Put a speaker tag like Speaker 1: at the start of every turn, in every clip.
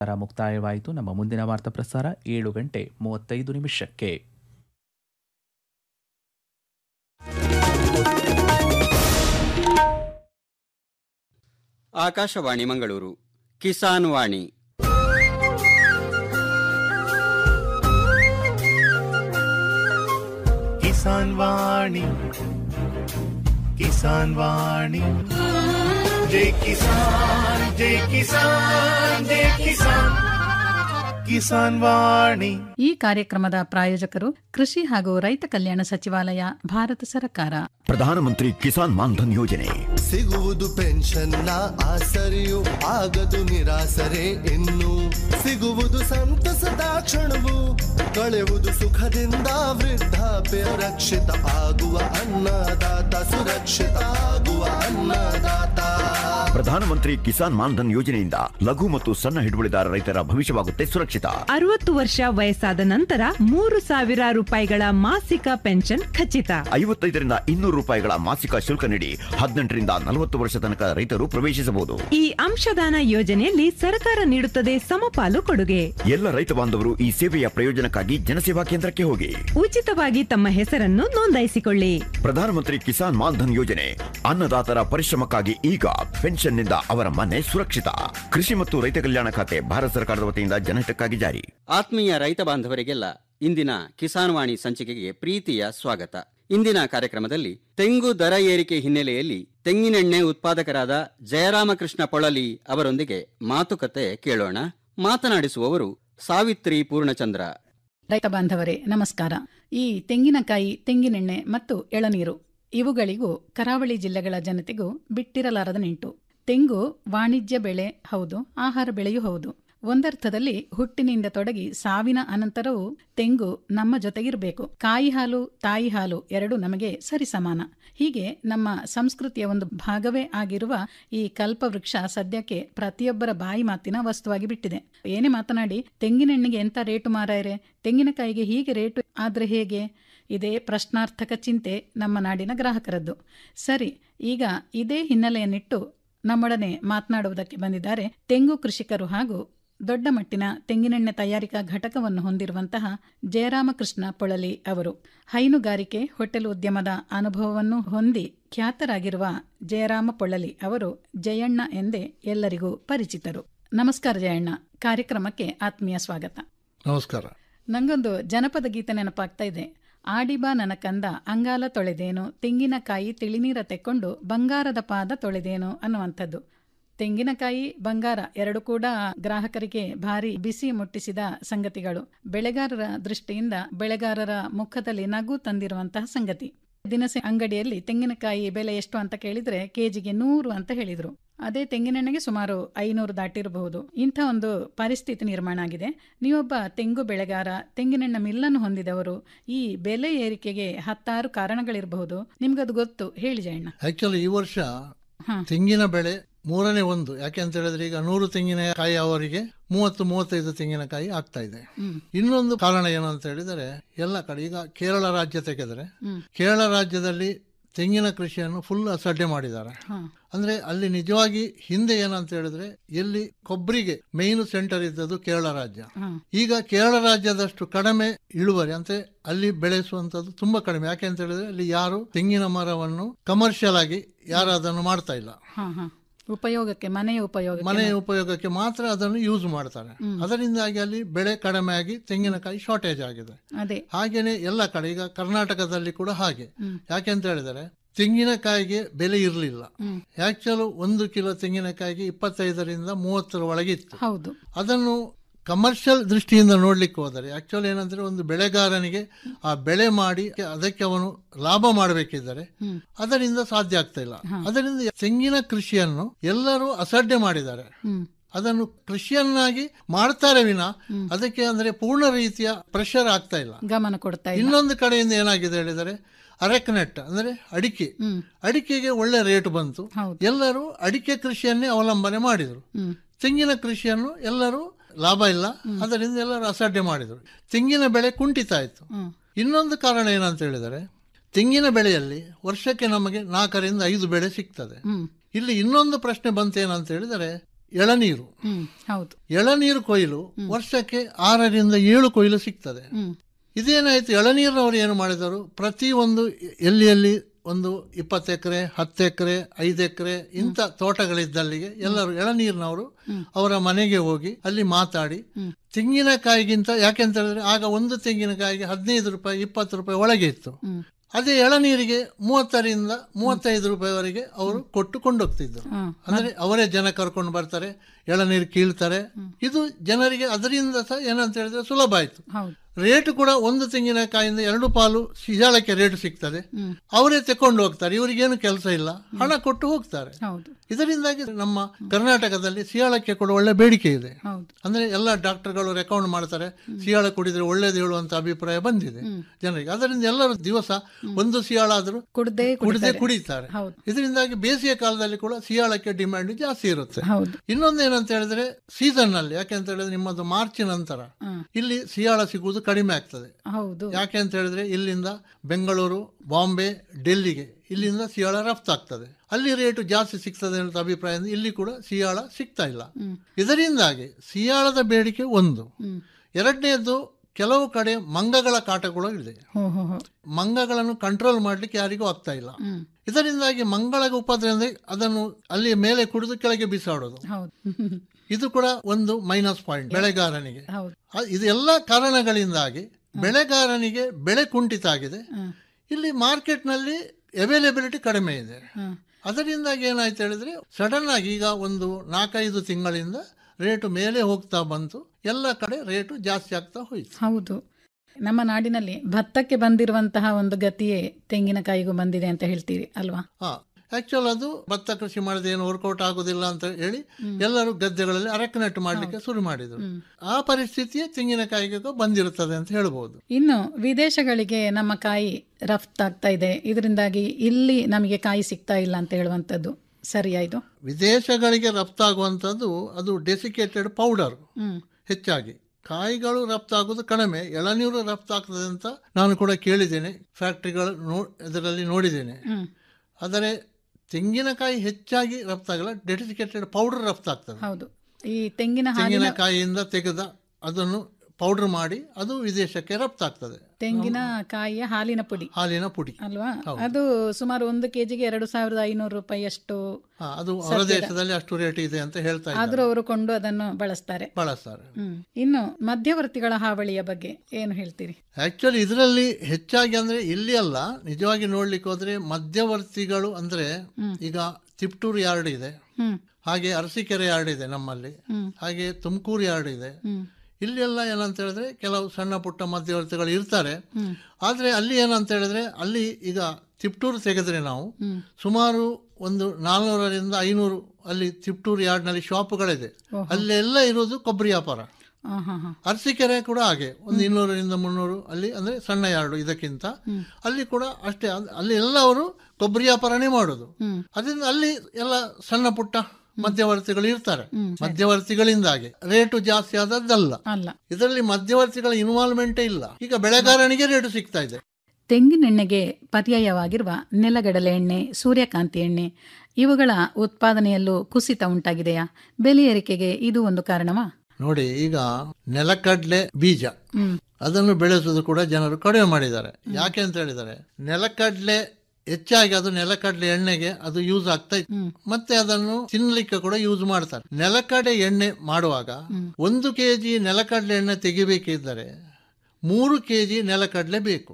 Speaker 1: ರ ಮುಕ್ತಾಯವಾಯಿತು ನಮ್ಮ ಮುಂದಿನ ವಾರ್ತಾ ಪ್ರಸಾರ ಏಳು ಗಂಟೆ ಮೂವತ್ತೈದು ನಿಮಿಷಕ್ಕೆ
Speaker 2: ಆಕಾಶವಾಣಿ ಮಂಗಳೂರು ಕಿಸಾನ್ ವಾಣಿ
Speaker 3: ಕಿಸಾನ್ ವಾಣಿ ಕಿಸಾನ್ ವಾಣಿ ಜೈ ಕಿಸಾನ್ ಜೈ ಕಿಸಾನ್ ಜೈ ಕಿಸಾನ್ ಕಿಸಾನ್ ವಾಣಿ
Speaker 4: ಈ ಕಾರ್ಯಕ್ರಮದ ಪ್ರಾಯೋಜಕರು ಕೃಷಿ ಹಾಗೂ ರೈತ ಕಲ್ಯಾಣ ಸಚಿವಾಲಯ ಭಾರತ ಸರ್ಕಾರ
Speaker 5: ಪ್ರಧಾನಮಂತ್ರಿ ಕಿಸಾನ್ ಮಾನ್ಧನ್ ಯೋಜನೆ
Speaker 6: ಸಿಗುವುದು ಪೆನ್ಷನ್ನ ಆಸರೆಯು ಆಗದು ನಿರಾಸರೆ ಇನ್ನು ಸಿಗುವುದು ಸಂತಸದ ಕ್ಷಣವು ಕಳೆಯುವುದು ಸುಖದಿಂದ ವೃದ್ಧಾಪ್ಯ ರಕ್ಷಿತ ಆಗುವ ಅನ್ನದಾತ ಸುರಕ್ಷಿತ ಆಗುವ ಅನ್ನದಾತ
Speaker 5: ಪ್ರಧಾನಮಂತ್ರಿ ಕಿಸಾನ್ ಮಾನ್ಧನ್ ಯೋಜನೆಯಿಂದ ಲಘು ಮತ್ತು ಸಣ್ಣ ಹಿಡುವಳಿದಾರ ರೈತರ ಭವಿಷ್ಯವಾಗುತ್ತೆ ಸುರಕ್ಷಿತ
Speaker 7: ಅರವತ್ತು ವರ್ಷ ವಯಸ್ಸಾದ ನಂತರ ಮೂರು ಸಾವಿರ ರೂಪಾಯಿಗಳ ಮಾಸಿಕ ಪೆನ್ಷನ್ ಖಚಿತ
Speaker 5: ಐವತ್ತೈದರಿಂದ ಇನ್ನೂರು ರೂಪಾಯಿಗಳ ಮಾಸಿಕ ಶುಲ್ಕ ನೀಡಿ ಹದಿನೆಂಟರಿಂದ ನಲವತ್ತು ವರ್ಷ ತನಕ ರೈತರು ಪ್ರವೇಶಿಸಬಹುದು
Speaker 7: ಈ ಅಂಶದಾನ ಯೋಜನೆಯಲ್ಲಿ ಸರ್ಕಾರ ನೀಡುತ್ತದೆ ಸಮಪಾಲು ಕೊಡುಗೆ
Speaker 5: ಎಲ್ಲ ರೈತ ಬಾಂಧವರು ಈ ಸೇವೆಯ ಪ್ರಯೋಜನಕ್ಕಾಗಿ ಜನಸೇವಾ ಕೇಂದ್ರಕ್ಕೆ ಹೋಗಿ
Speaker 7: ಉಚಿತವಾಗಿ ತಮ್ಮ ಹೆಸರನ್ನು ನೋಂದಾಯಿಸಿಕೊಳ್ಳಿ
Speaker 5: ಪ್ರಧಾನಮಂತ್ರಿ ಕಿಸಾನ್ ಮಾನ್ಧನ್ ಯೋಜನೆ ಅನ್ನದಾತರ ಪರಿಶ್ರಮಕ್ಕಾಗಿ ಈಗ ಪೆನ್ಷನ್ನಿಂದ ಅವರ ಮನೆ ಸುರಕ್ಷಿತ ಕೃಷಿ ಮತ್ತು ರೈತ ಕಲ್ಯಾಣ ಖಾತೆ ಭಾರತ ಸರ್ಕಾರದ ವತಿಯಿಂದ ಜನಹಿತಕ್ಕಾಗಿ ಜಾರಿ
Speaker 2: ಆತ್ಮೀಯ ರೈತ ಬಾಂಧವರಿಗೆಲ್ಲ ಇಂದಿನ ಕಿಸಾನ್ ವಾಣಿ ಸಂಚಿಕೆಗೆ ಪ್ರೀತಿಯ ಸ್ವಾಗತ ಇಂದಿನ ಕಾರ್ಯಕ್ರಮದಲ್ಲಿ ತೆಂಗು ದರ ಏರಿಕೆ ಹಿನ್ನೆಲೆಯಲ್ಲಿ ತೆಂಗಿನೆಣ್ಣೆ ಉತ್ಪಾದಕರಾದ ಜಯರಾಮಕೃಷ್ಣ ಪೊಳಲಿ ಅವರೊಂದಿಗೆ ಮಾತುಕತೆ ಕೇಳೋಣ ಮಾತನಾಡಿಸುವವರು ಸಾವಿತ್ರಿ ಪೂರ್ಣಚಂದ್ರ
Speaker 4: ರೈತ ಬಾಂಧವರೇ ನಮಸ್ಕಾರ ಈ ತೆಂಗಿನಕಾಯಿ ತೆಂಗಿನೆಣ್ಣೆ ಮತ್ತು ಎಳನೀರು ಇವುಗಳಿಗೂ ಕರಾವಳಿ ಜಿಲ್ಲೆಗಳ ಜನತೆಗೂ ಬಿಟ್ಟಿರಲಾರದ ನಿಂಟು ತೆಂಗು ವಾಣಿಜ್ಯ ಬೆಳೆ ಹೌದು ಆಹಾರ ಬೆಳೆಯೂ ಹೌದು ಒಂದರ್ಥದಲ್ಲಿ ಹುಟ್ಟಿನಿಂದ ತೊಡಗಿ ಸಾವಿನ ಅನಂತರವೂ ತೆಂಗು ನಮ್ಮ ಜೊತೆಗಿರಬೇಕು ಕಾಯಿ ಹಾಲು ತಾಯಿ ಹಾಲು ಎರಡು ನಮಗೆ ಸರಿಸಮಾನ ಹೀಗೆ ನಮ್ಮ ಸಂಸ್ಕೃತಿಯ ಒಂದು ಭಾಗವೇ ಆಗಿರುವ ಈ ಕಲ್ಪವೃಕ್ಷ ಸದ್ಯಕ್ಕೆ ಪ್ರತಿಯೊಬ್ಬರ ಬಾಯಿ ಮಾತಿನ ವಸ್ತುವಾಗಿ ಬಿಟ್ಟಿದೆ ಏನೇ ಮಾತನಾಡಿ ತೆಂಗಿನೆಣ್ಣೆಗೆ ಎಂತ ರೇಟು ಮಾರಾಯರೆ ತೆಂಗಿನಕಾಯಿಗೆ ಹೀಗೆ ರೇಟು ಆದ್ರೆ ಹೇಗೆ ಇದೇ ಪ್ರಶ್ನಾರ್ಥಕ ಚಿಂತೆ ನಮ್ಮ ನಾಡಿನ ಗ್ರಾಹಕರದ್ದು ಸರಿ ಈಗ ಇದೇ ಹಿನ್ನೆಲೆಯನ್ನಿಟ್ಟು ನಮ್ಮೊಡನೆ ಮಾತನಾಡುವುದಕ್ಕೆ ಬಂದಿದ್ದಾರೆ ತೆಂಗು ಕೃಷಿಕರು ಹಾಗೂ ದೊಡ್ಡ ಮಟ್ಟಿನ ತೆಂಗಿನೆಣ್ಣೆ ತಯಾರಿಕಾ ಘಟಕವನ್ನು ಹೊಂದಿರುವಂತಹ ಜಯರಾಮಕೃಷ್ಣ ಪೊಳಲಿ ಅವರು ಹೈನುಗಾರಿಕೆ ಹೋಟೆಲ್ ಉದ್ಯಮದ ಅನುಭವವನ್ನು ಹೊಂದಿ ಖ್ಯಾತರಾಗಿರುವ ಜಯರಾಮ ಪೊಳಲಿ ಅವರು ಜಯಣ್ಣ ಎಂದೇ ಎಲ್ಲರಿಗೂ ಪರಿಚಿತರು ನಮಸ್ಕಾರ ಜಯಣ್ಣ ಕಾರ್ಯಕ್ರಮಕ್ಕೆ ಆತ್ಮೀಯ ಸ್ವಾಗತ
Speaker 8: ನಮಸ್ಕಾರ
Speaker 4: ನಂಗೊಂದು ಜನಪದ ಗೀತೆ ನೆನಪಾಗ್ತಾ ಇದೆ ಆಡಿಬಾ ನನ್ನ ಕಂದ ಅಂಗಾಲ ತೊಳೆದೇನು ತೆಂಗಿನಕಾಯಿ ತಿಳಿನೀರ ತೆಕ್ಕೊಂಡು ಬಂಗಾರದ ಪಾದ ತೊಳೆದೇನು ಅನ್ನುವಂಥದ್ದು ತೆಂಗಿನಕಾಯಿ ಬಂಗಾರ ಎರಡು ಕೂಡ ಗ್ರಾಹಕರಿಗೆ ಭಾರಿ ಬಿಸಿ ಮುಟ್ಟಿಸಿದ ಸಂಗತಿಗಳು ಬೆಳೆಗಾರರ ದೃಷ್ಟಿಯಿಂದ ಬೆಳೆಗಾರರ ಮುಖದಲ್ಲಿ ನಗು ತಂದಿರುವಂತಹ ಸಂಗತಿ ದಿನಸಿ ಅಂಗಡಿಯಲ್ಲಿ ತೆಂಗಿನಕಾಯಿ ಬೆಲೆ ಎಷ್ಟು ಅಂತ ಕೇಳಿದ್ರೆ ಕೆಜಿಗೆ ನೂರು ಅಂತ ಹೇಳಿದ್ರು ಅದೇ ತೆಂಗಿನೆಣ್ಣೆಗೆ ಸುಮಾರು ಐನೂರು ದಾಟಿರಬಹುದು ಇಂಥ ಒಂದು ಪರಿಸ್ಥಿತಿ ನಿರ್ಮಾಣ ಆಗಿದೆ ನೀವೊಬ್ಬ ತೆಂಗು ಬೆಳೆಗಾರ ತೆಂಗಿನೆಣ್ಣೆ ಮಿಲ್ಲನ್ನು ಹೊಂದಿದವರು ಈ ಬೆಲೆ ಏರಿಕೆಗೆ ಹತ್ತಾರು ಕಾರಣಗಳಿರಬಹುದು ನಿಮ್ಗದು ಗೊತ್ತು ಹೇಳಿ ಜಯಣ್ಣ
Speaker 8: ಆಕ್ಚುಲಿ ಈ ವರ್ಷ
Speaker 4: ಹಾ.
Speaker 8: ತೆಂಗಿನ ಬೆಳೆ ಮೂರನೇ ಒಂದು ಯಾಕೆ ಅಂತ ಹೇಳಿದ್ರೆ ಈಗ ನೂರು ತೆಂಗಿನಕಾಯಿ ಅವರಿಗೆ ಮೂವತ್ತು ಮೂವತ್ತೈದು ತೆಂಗಿನಕಾಯಿ ಆಗ್ತಾ ಇದೆ
Speaker 4: ಹ್ಮ್.
Speaker 8: ಇನ್ನೊಂದು ಕಾರಣ ಏನು ಅಂತ ಹೇಳಿದರೆ ಎಲ್ಲ ಕಡೆ ಈಗ ಕೇರಳ ರಾಜ್ಯ ತೆಗೆದರೆ ಕೇರಳ ರಾಜ್ಯದಲ್ಲಿ ತೆಂಗಿನ ಕೃಷಿಯನ್ನು ಫುಲ್ ಅಸಡ್ಡೆ ಮಾಡಿದ್ದಾರೆ
Speaker 4: ಹಾ.
Speaker 8: ಅಂದ್ರೆ ಅಲ್ಲಿ ನಿಜವಾಗಿ ಹಿಂದೆ ಏನಂತ ಹೇಳಿದ್ರೆ ಎಲ್ಲಿ ಕೊಬ್ಬರಿಗೆ ಮೇನ್ ಸೆಂಟರ್ ಇದ್ದದ್ದು ಕೇರಳ ರಾಜ್ಯ
Speaker 4: ಹಾ.
Speaker 8: ಈಗ ಕೇರಳ ರಾಜ್ಯದಷ್ಟು ಕಡಿಮೆ ಇಳುವರಿ ಅಂದ್ರೆ ಅಲ್ಲಿ ಬೆಳೆಸುವಂತದ್ದು ತುಂಬಾ ಕಡಿಮೆ ಯಾಕೆ ಅಂತ ಹೇಳಿದ್ರೆ ಅಲ್ಲಿ ಯಾರು ತೆಂಗಿನ ಮರವನ್ನು ಕಮರ್ಷಿಯಲ್ ಆಗಿ ಯಾರು ಅದನ್ನು ಮಾಡ್ತಾ ಇಲ್ಲ
Speaker 4: ಹಾ ಹಾ ಉಪಯೋಗಕ್ಕೆ ಮನೆಯ ಉಪಯೋಗ
Speaker 8: ಮನೆಯ ಉಪಯೋಗಕ್ಕೆ ಮಾತ್ರ ಅದನ್ನು ಯೂಸ್ ಮಾಡ್ತಾರೆ ಅದರಿಂದಾಗಿ ಅಲ್ಲಿ ಬೆಳೆ ಕಡಿಮೆ ಆಗಿ ತೆಂಗಿನಕಾಯಿ ಶಾರ್ಟೇಜ್ ಆಗಿದೆ
Speaker 4: ಅದೇ
Speaker 8: ಹಾಗೇನೆ ಎಲ್ಲ ಕಡೆ ಈಗ ಕರ್ನಾಟಕದಲ್ಲಿ ಕೂಡ ಹಾಗೆ ಯಾಕೆ ಅಂತ ಹೇಳಿದರೆ ತೆಂಗಿನಕಾಯಿಗೆ ಬೆಲೆ ಇರಲಿಲ್ಲ ಆಕ್ಚುಲ್ ಒಂದು ಕಿಲೋ ತೆಂಗಿನಕಾಯಿಗೆ ಇಪ್ಪತ್ತೈದರಿಂದ ಮೂವತ್ತರ ಒಳಗಿತ್ತು
Speaker 4: ಹೌದು
Speaker 8: ಅದನ್ನು ಕಮರ್ಷಿಯಲ್ ದೃಷ್ಟಿಯಿಂದ ನೋಡ್ಲಿಕ್ಕೆ ಹೋದರೆ ಆಕ್ಚುಲಿ ಏನಂದ್ರೆ ಒಂದು ಬೆಳೆಗಾರನಿಗೆ ಆ ಬೆಳೆ ಮಾಡಿ ಅದಕ್ಕೆ ಅವನು ಲಾಭ ಮಾಡಬೇಕಿದ್ದರೆ ಅದರಿಂದ ಸಾಧ್ಯ ಆಗ್ತಾ ಇಲ್ಲ ಅದರಿಂದ ತೆಂಗಿನ ಕೃಷಿಯನ್ನು ಎಲ್ಲರೂ ಅಸಡ್ಡೆ ಮಾಡಿದ್ದಾರೆ
Speaker 4: ಹ್ಮ್
Speaker 8: ಅದನ್ನು ಕೃಷಿಯನ್ನಾಗಿ ಮಾಡ್ತಾರೆ ವಿನ ಅದಕ್ಕೆ ಅಂದ್ರೆ ಪೂರ್ಣ ರೀತಿಯ ಪ್ರೆಷರ್ ಆಗ್ತಾ ಇಲ್ಲ
Speaker 4: ಗಮನ ಕೊಡ್ತಾ ಇಲ್ಲ
Speaker 8: ಇನ್ನೊಂದು ಕಡೆಯಿಂದ ಏನಾಗಿದೆ ಹೇಳಿದರೆ ಅರೆಕ್ನೆಟ್ ಅಂದ್ರೆ ಅಡಿಕೆ ಅಡಿಕೆಗೆ ಒಳ್ಳೆ ರೇಟ್ ಬಂತು
Speaker 4: ಹೌದು.
Speaker 8: ಎಲ್ಲರೂ ಅಡಿಕೆ ಕೃಷಿಯನ್ನೇ ಅವಲಂಬನೆ ಮಾಡಿದರು
Speaker 4: ಹ್ಮ್
Speaker 8: ತೆಂಗಿನ ಕೃಷಿಯನ್ನು ಎಲ್ಲರೂ ಲಾಭ ಇಲ್ಲ ಅದರಿಂದ ಎಲ್ಲರೂ ಅಸಡ್ಡೆ ಮಾಡಿದರು ತೆಂಗಿನ ಬೆಳೆ ಕುಂಠಿತ ಆಯಿತು
Speaker 4: ಹ್ಮ್
Speaker 8: ಇನ್ನೊಂದು ಕಾರಣ ಏನಂತ ಹೇಳಿದರೆ ತೆಂಗಿನ ಬೆಳೆಯಲ್ಲಿ ವರ್ಷಕ್ಕೆ ನಮಗೆ ನಾಲ್ಕರಿಂದ ಐದು ಬೆಳೆ ಸಿಗ್ತದೆ
Speaker 4: ಹ್ಮ್
Speaker 8: ಇಲ್ಲಿ ಇನ್ನೊಂದು ಪ್ರಶ್ನೆ ಬಂತೇನಂತ ಹೇಳಿದರೆ ಎಳನೀರು
Speaker 4: ಹ್ಮ್ ಹೌದು
Speaker 8: ಎಳನೀರು ಕೊಯ್ಲು ವರ್ಷಕ್ಕೆ ಆರರಿಂದ ಏಳು ಕೊಯ್ಲು ಸಿಗ್ತದೆ
Speaker 4: ಹ್ಮ್
Speaker 8: ಇದೇನಾಯ್ತು ಎಳನೀರಿನವರು ಏನು ಮಾಡಿದರು ಪ್ರತಿ ಒಂದು ಎಲ್ಲಿ ಎಲ್ಲಿ ಒಂದು ಇಪ್ಪತ್ತು ಎಕರೆ ಹತ್ತು ಎಕರೆ ಐದು ಎಕರೆ ಇಂಥ ತೋಟಗಳಿದ್ದಲ್ಲಿಗೆ ಎಲ್ಲರೂ ಎಳನೀರಿನವರು ಅವರ ಮನೆಗೆ ಹೋಗಿ ಅಲ್ಲಿ ಮಾತಾಡಿ ತೆಂಗಿನಕಾಯಿಗಿಂತ ಯಾಕೆಂತ ಹೇಳಿದ್ರೆ ಆಗ ಒಂದು ತೆಂಗಿನಕಾಯಿಗೆ ಹದಿನೈದು ರೂಪಾಯಿ ಇಪ್ಪತ್ತು ರೂಪಾಯಿ ಒಳಗೆ ಇತ್ತು ಅದೇ ಎಳನೀರಿಗೆ ಮೂವತ್ತರಿಂದ ಮೂವತ್ತೈದು ರೂಪಾಯಿವರೆಗೆ ಅವರು ಕೊಟ್ಟು ಕೊಂಡೋಗ್ತಿದ್ರು ಅಂದ್ರೆ ಅವರೇ ಜನ ಕರ್ಕೊಂಡು ಬರ್ತಾರೆ ಎಳನೀರು ಕೀಳ್ತಾರೆ ಇದು ಜನರಿಗೆ ಅದರಿಂದ ಸಹ ಏನಂತ ಹೇಳಿದ್ರೆ ಸುಲಭ ಆಯ್ತು
Speaker 4: ಹೌದು
Speaker 8: ರೇಟ್ ಕೂಡ ಒಂದು ತೆಂಗಿನಕಾಯಿಂದ ಎರಡು ಪಾಲು ಸಿಜಾಳಕ್ಕೆ ರೇಟ್ ಸಿಗ್ತದೆ ಅವರೇ ತಕೊಂಡು ಹೋಗ್ತಾರೆ ಇವರಿಗೇನು ಕೆಲಸ ಇಲ್ಲ ಹಣ ಕೊಟ್ಟು ಹೋಗ್ತಾರೆ
Speaker 4: ಹೌದು
Speaker 8: ಇದರಿಂದಾಗಿ ನಮ್ಮ ಕರ್ನಾಟಕದಲ್ಲಿ ಸಿಯಾಳಕ್ಕೆ ಕೂಡ ಒಳ್ಳೆ ಬೇಡಿಕೆ ಇದೆ
Speaker 4: ಹೌದು
Speaker 8: ಅಂದ್ರೆ ಎಲ್ಲ ಡಾಕ್ಟರ್ಗಳು ರೆಕಮೆಂಡ್ ಮಾಡ್ತಾರೆ ಸಿಯಾಳ ಕುಡಿದ್ರೆ ಒಳ್ಳೇದು ಹೇಳುವಂತ ಅಭಿಪ್ರಾಯ ಬಂದಿದೆ ಜನರಿಗೆ ಅದರಿಂದ ಎಲ್ಲರೂ ದಿವಸ ಒಂದು ಸಿಯಾಳ ಆದ್ರೂ
Speaker 4: ಕುಡ್ದೇ
Speaker 8: ಕುಡಿದೇ
Speaker 4: ಕುಡಿತಾರೆ.
Speaker 8: ಕುಡಿತಾರೆ
Speaker 4: ಹೌದು.
Speaker 8: ಇದರಿಂದಾಗಿ ಬೇಸಿಗೆ ಕಾಲದಲ್ಲಿ ಕೂಡ ಸಿಯಾಳಕ್ಕೆ ಡಿಮ್ಯಾಂಡ್ ಜಾಸ್ತಿ ಇರುತ್ತೆ
Speaker 4: ಹೌದು
Speaker 8: ಇನ್ನೊಂದು ಏನಂತ ಹೇಳಿದ್ರೆ ಸೀಸನ್ ನಲ್ಲಿ ಯಾಕೆಂತ ಹೇಳಿದ್ರೆ ನಿಮ್ಮದು ಮಾರ್ಚ್ ನಂತರ ಇಲ್ಲಿ ಸಿಯಾಳ ಸಿಗುವುದು ಕಡಿಮೆ ಆಗ್ತದೆ
Speaker 4: ಹೌದು
Speaker 8: ಯಾಕೆ ಅಂತ ಹೇಳಿದ್ರೆ ಇಲ್ಲಿಂದ ಬೆಂಗಳೂರು ಬಾಂಬೆ ಡೆಲ್ಲಿಗೆ ಇಲ್ಲಿಂದ ಸಿಯಾಳ ರಫ್ತಾಗ್ತದೆ ಅಲ್ಲಿ ರೇಟು ಜಾಸ್ತಿ ಸಿಗ್ತದೆ ಅಂತ ಅಭಿಪ್ರಾಯದಿಂದ ಇಲ್ಲಿ ಕೂಡ ಸಿಯಾಳ ಸಿಗ್ತಾ ಇಲ್ಲ ಇದರಿಂದಾಗಿ ಸಿಯಾಳದ ಬೇಡಿಕೆ ಒಂದು ಎರಡನೇದು ಕೆಲವು ಕಡೆ ಮಂಗಗಳ ಕಾಟಗಳು ಇದೆ
Speaker 4: ಹೋ ಹೋ ಹೋ
Speaker 8: ಮಂಗಗಳನ್ನು ಕಂಟ್ರೋಲ್ ಮಾಡ್ಲಿಕ್ಕೆ ಯಾರಿಗೂ ಆಗ್ತಾ ಇಲ್ಲ ಇದರಿಂದಾಗಿ ಮಂಗಳ ಉಪದ್ರವ ಅದನ್ನು ಅಲ್ಲಿ ಮೇಲೆ ಕುಡಿದು ಕೆಳಗೆ ಬಿಸಾಡೋದು
Speaker 4: ಹೌದು
Speaker 8: ಇದು ಕೂಡ ಒಂದು ಮೈನಸ್ ಪಾಯಿಂಟ್ ಬೆಳೆಗಾರನಿಗೆ
Speaker 4: ಹೌದು
Speaker 8: ಆ- ಇದೆಲ್ಲ ಕಾರಣಗಳಿಂದಾಗಿ ಬೆಳೆಗಾರನಿಗೆ ಬೆಳೆ ಕುಂಠಿತ ಆಗಿದೆ ಇಲ್ಲಿ ಮಾರ್ಕೆಟ್ನಲ್ಲಿ ಅವೈಲೇಬಿಲಿಟಿ ಕಡಿಮೆ ಇದೆ ಅದರಿಂದಾಗಿ ಏನಾಯ್ತು ಹೇಳಿದ್ರೆ ಸಡನ್ ಆಗಿ ಈಗ ಒಂದು ನಾಲ್ಕೈದು ತಿಂಗಳಿಂದ ರೇಟು ಮೇಲೆ ಹೋಗ್ತಾ ಬಂತು ಎಲ್ಲ ಕಡೆ ರೇಟು ಜಾಸ್ತಿ ಆಗ್ತಾ ಹೋಯ್ತು
Speaker 4: ಹೌದು ನಮ್ಮ ನಾಡಿನಲ್ಲಿ ಭತ್ತಕ್ಕೆ ಬಂದಿರುವಂತಹ ಒಂದು ಗತಿಯೇ ತೆಂಗಿನಕಾಯಿಗೂ ಬಂದಿದೆ ಅಂತ ಹೇಳ್ತೀರಿ ಅಲ್ವಾ
Speaker 8: ಹಾ ಆಕ್ಚುಲ್ ಅದು ಭತ್ತ ಕೃಷಿ ಮಾಡಿದ ಏನು ವರ್ಕೌಟ್ ಆಗುದಿಲ್ಲ ಅಂತ ಹೇಳಿ ಎಲ್ಲರೂ ಗದ್ದೆಗಳಲ್ಲಿ ಅರಕನೆಟ್ಟು ಮಾಡ್ಲಿಕ್ಕೆ ಶುರು ಮಾಡಿದ್ರು ಆ ಪರಿಸ್ಥಿತಿಯೇ ತೆಂಗಿನಕಾಯಿಗೆ ಬಂದಿರುತ್ತದೆ ಅಂತ ಹೇಳ್ಬೋದು
Speaker 4: ಇನ್ನು ವಿದೇಶಗಳಿಗೆ ನಮ್ಮ ಕಾಯಿ ರಫ್ತಾಗ್ತಾ ಇದೆ ಇದರಿಂದಾಗಿ ಇಲ್ಲಿ ನಮಗೆ ಕಾಯಿ ಸಿಗ್ತಾ ಇಲ್ಲ ಅಂತ ಹೇಳುವಂಥದ್ದು ಸರಿಯಾ ಇದು
Speaker 8: ವಿದೇಶಗಳಿಗೆ ರಫ್ತಾಗುವಂಥದ್ದು ಅದು ಡೆಸಿಕೇಟೆಡ್ ಪೌಡರ್
Speaker 4: ಹ್ಮ್
Speaker 8: ಹೆಚ್ಚಾಗಿ ಕಾಯಿಗಳು ರಫ್ತಾಗೋದು ಕಡಿಮೆ ಎಳನೀರು ರಫ್ತಾಗ್ತದೆ ಅಂತ ನಾನು ಕೂಡ ಕೇಳಿದ್ದೇನೆ ಫ್ಯಾಕ್ಟ್ರಿಗಳು ನೋ ಇದರಲ್ಲಿ ನೋಡಿದ್ದೇನೆ
Speaker 4: ಹ್ಮ್
Speaker 8: ಆದರೆ ತೆಂಗಿನಕಾಯಿ ಹೆಚ್ಚಾಗಿ ರಫ್ತಾಗಲ್ಲ ಡೆಸಿಕೇಟೆಡ್ ಪೌಡರ್ ರಫ್ತಾಗ್ತದೆ
Speaker 4: ಹೌದು ಈ ತೆಂಗಿನ ಹಾಲಿನ
Speaker 8: ತೆಂಗಿನಕಾಯಿಯಿಂದ ತೆಗೆದ ಅದನ್ನು ಪೌಡರ್ ಮಾಡಿ ಅದು ವಿದೇಶಕ್ಕೆ ರಫ್ತಾಗ್ತದೆ
Speaker 4: ತೆಂಗಿನ ಕಾಯಿಯ ಹಾಲಿನ ಪುಡಿ
Speaker 8: ಹಾಲಿನ ಪುಡಿ
Speaker 4: ಅಲ್ವಾ ಅದು ಸುಮಾರು ಒಂದು ಕೆಜಿಗೆ ಎರಡು ಸಾವಿರದ ಐನೂರು ರೂಪಾಯಿ ಅಷ್ಟು
Speaker 8: ಹಾ, ಅದು ಹೊರ ದೇಶದಲ್ಲಿ ಅಷ್ಟು ರೇಟ್ ಇದೆ ಅಂತ ಹೇಳ್ತಾ ಇದ್ದಾರೆ
Speaker 4: ಆದ್ರೂ ಅವರು ಕೊಂಡು ಅದನ್ನು ಬಳಸ್ತಾರೆ
Speaker 8: ಬಳಸ್ತಾರೆ
Speaker 4: ಹ್ಮ್ ಇನ್ನು ಮಧ್ಯವರ್ತಿಗಳ ಹಾವಳಿಯ ಬಗ್ಗೆ ಏನು ಹೇಳ್ತೀರಿ
Speaker 8: ಆಕ್ಚುಲಿ ಇದರಲ್ಲಿ ಹೆಚ್ಚಾಗಿ ಅಂದ್ರೆ ಇಲ್ಲಿ ಅಲ್ಲ ನಿಜವಾಗಿ ನೋಡ್ಲಿಕ್ಕೆ ಹೋದ್ರೆ ಮಧ್ಯವರ್ತಿಗಳು ಅಂದ್ರೆ ಈಗ ತಿಪ್ಟೂರು ಯಾರ್ಡ್ ಇದೆ
Speaker 4: ಹ್ಮ್
Speaker 8: ಹಾಗೆ ಅರಸೀಕೆರೆ ಯಾರ್ಡ್ ಇದೆ ನಮ್ಮಲ್ಲಿ ಹಾಗೆ ತುಮಕೂರು ಯಾರ್ಡ್ ಇದೆ ಇಲ್ಲೆಲ್ಲ ಏನಂತ ಹೇಳಿದ್ರೆ ಕೆಲವು ಸಣ್ಣ ಪುಟ್ಟ ಮಧ್ಯವರ್ತಿಗಳು ಇರ್ತಾರೆ ಆದ್ರೆ ಅಲ್ಲಿ ಏನಂತ ಹೇಳಿದ್ರೆ ಅಲ್ಲಿ ಈಗ ತಿಪ್ಟೂರು ತೆಗೆದ್ರೆ ನಾವು ಸುಮಾರು ಒಂದು ನಾಲ್ನೂರರಿಂದ ಐನೂರು ಅಲ್ಲಿ ತಿಪ್ಟೂರು ಯಾರ್ಡ್ನಲ್ಲಿ ಶಾಪ್ಗಳಿದೆ ಅಲ್ಲೆಲ್ಲ ಇರೋದು ಕೊಬ್ಬರಿ ವ್ಯಾಪಾರ
Speaker 4: ಹಾ ಹಾ ಹಾ
Speaker 8: ಅರಸೀಕೆರೆ ಕೂಡ ಹಾಗೆ ಒಂದು ಇನ್ನೂರರಿಂದ ಮುನ್ನೂರು ಅಲ್ಲಿ ಅಂದ್ರೆ ಸಣ್ಣ ಯಾರ್ಡು ಇದಕ್ಕಿಂತ ಅಲ್ಲಿ ಕೂಡ ಅಷ್ಟೇ ಅದ್- ಅಲ್ಲಿ ಎಲ್ಲ ಅವರು ಕೊಬ್ಬರಿ ವ್ಯಾಪಾರನೇ ಮಾಡೋದು ಅದರಿಂದ ಅಲ್ಲಿ ಎಲ್ಲ ಸಣ್ಣ ಪುಟ್ಟ ಮಧ್ಯವರ್ತಿಗಳು ಇರ್ತಾರೆ ಮಧ್ಯವರ್ತಿಗಳಿಂದಾಗಿ ರೇಟು ಜಾಸ್ತಿ ಆದದ್ದಲ್ಲ
Speaker 4: ಅಲ್ಲ
Speaker 8: ಇದರಲ್ಲಿ ಮಧ್ಯವರ್ತಿಗಳ ಇನ್ವಾಲ್ವ್ಮೆಂಟೇ ಇಲ್ಲ ಈಗ ಬೆಳೆಗಾರನಿಗೆ ರೇಟು ಸಿಗ್ತಾ ಇದೆ
Speaker 4: ತೆಂಗಿನೆಣ್ಣೆಗೆ ಪರ್ಯಾಯವಾಗಿರುವ ನೆಲಗಡಲೆ ಎಣ್ಣೆ ಸೂರ್ಯಕಾಂತಿ ಎಣ್ಣೆ ಇವುಗಳ ಉತ್ಪಾದನೆಯಲ್ಲೂ ಕುಸಿತ ಉಂಟಾಗಿದೆಯಾ ಬೆಲೆ ಏರಿಕೆಗೆ ಇದು ಒಂದು ಕಾರಣವಾ
Speaker 8: ನೋಡಿ ಈಗ ನೆಲಕಡ್ಲೆ ಬೀಜ ಅದನ್ನು ಬೆಳೆಸೋದು ಕೂಡ ಜನರು ಕಡಿಮೆ ಮಾಡಿದ್ದಾರೆ ಯಾಕೆ ಅಂತ ಹೇಳಿದರೆ ನೆಲಕಡ್ಲೆ ಹೆಚ್ಚಾಗಿ ಅದು ನೆಲಕಡಲೆ ಎಣ್ಣೆಗೆ ಅದು ಯೂಸ್ ಆಗ್ತಾ ಇತ್ತು ಮತ್ತೆ ಅದನ್ನು ತಿನ್ಲಿಕ್ಕೆ ಕೂಡ ಯೂಸ್ ಮಾಡ್ತಾರೆ ನೆಲಕಡೆ ಎಣ್ಣೆ ಮಾಡುವಾಗ ಒಂದು ಕೆಜಿ ನೆಲಕಡಲೆ ಎಣ್ಣೆ ತೆಗಿಬೇಕಿದ್ದರೆ ಮೂರು ಕೆಜಿ ನೆಲಕಡಲೆ ಬೇಕು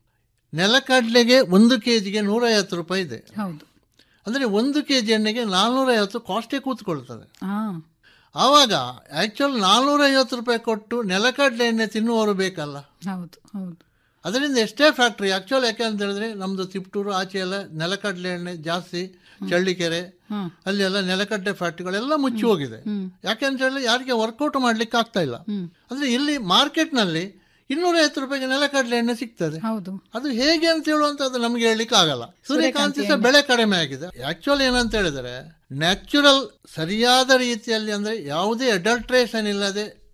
Speaker 8: ನೆಲಕಡಲೆಗೆ ಒಂದು ಕೆಜಿಗೆ ನೂರೈವತ್ತು ರೂಪಾಯಿ ಇದೆ
Speaker 4: ಹೌದು
Speaker 8: ಅಂದ್ರೆ ಒಂದು ಕೆಜಿ ಎಣ್ಣೆಗೆ ನಾಲ್ನೂರ ಐವತ್ತು ಕಾಸ್ಟೇ ಕೂತ್ಕೊಳ್ತದೆ
Speaker 4: ಹಾ
Speaker 8: ಆವಾಗ ಆಕ್ಚುಲ್ ನಾಲ್ನೂರ ಐವತ್ತು ರೂಪಾಯಿ ಕೊಟ್ಟು ನೆಲಕಡಲೆ ಎಣ್ಣೆ ತಿನ್ನುವವರು ಬೇಕಲ್ಲ
Speaker 4: ಹೌದು ಹೌದು
Speaker 8: ಅದರಿಂದ ಎಷ್ಟೇ ಫ್ಯಾಕ್ಟ್ರಿ ಆಕ್ಚುಲ್ ಯಾಕೆ ಅಂತ ಹೇಳಿದ್ರೆ ನಮ್ದು ತಿಪ್ಟೂರು ಆಚೆ ಎಲ್ಲ ನೆಲಕಡಲೆ ಎಣ್ಣೆ ಜಾಸ್ತಿ ಚಳ್ಳಿಕೆರೆ ಅಲ್ಲಿ ಎಲ್ಲ ನೆಲಕಡಲೆ ಫ್ಯಾಕ್ಟ್ರಿಗಳೆಲ್ಲ ಮುಚ್ಚಿ ಹೋಗಿದೆ ಯಾಕೆ ಅಂತ ಹೇಳಿದ್ರೆ ಯಾರಿಗೆ ವರ್ಕೌಟ್ ಮಾಡ್ಲಿಕ್ಕೆ ಆಗ್ತಾ ಇಲ್ಲ ಅಂದ್ರೆ ಇಲ್ಲಿ ಮಾರ್ಕೆಟ್ನಲ್ಲಿ ಇನ್ನೂರ ಐವತ್ತು ರೂಪಾಯಿಗೆ ನೆಲಕಡಲೆ ಎಣ್ಣೆ ಸಿಗ್ತದೆ
Speaker 4: ಹೌದು
Speaker 8: ಅದು ಹೇಗೆ ಅಂತ ಹೇಳುವಂತದ್ದು ನಮ್ಗೆ ಹೇಳಲಿಕ್ಕೆ ಆಗಲ್ಲ ಸೂರ್ಯಕಾಂತಿ ಸಹ ಬೆಳೆ ಕಡಿಮೆ ಆಗಿದೆ ಆಕ್ಚುಲ್ ಏನಂತ ಹೇಳಿದ್ರೆ ನ್ಯಾಚುರಲ್ ಸರಿಯಾದ ರೀತಿಯಲ್ಲಿ ಅಂದ್ರೆ ಯಾವುದೇ ಅಡಲ್ಟ್ರೇಷನ್ ಇಲ್ಲದೆ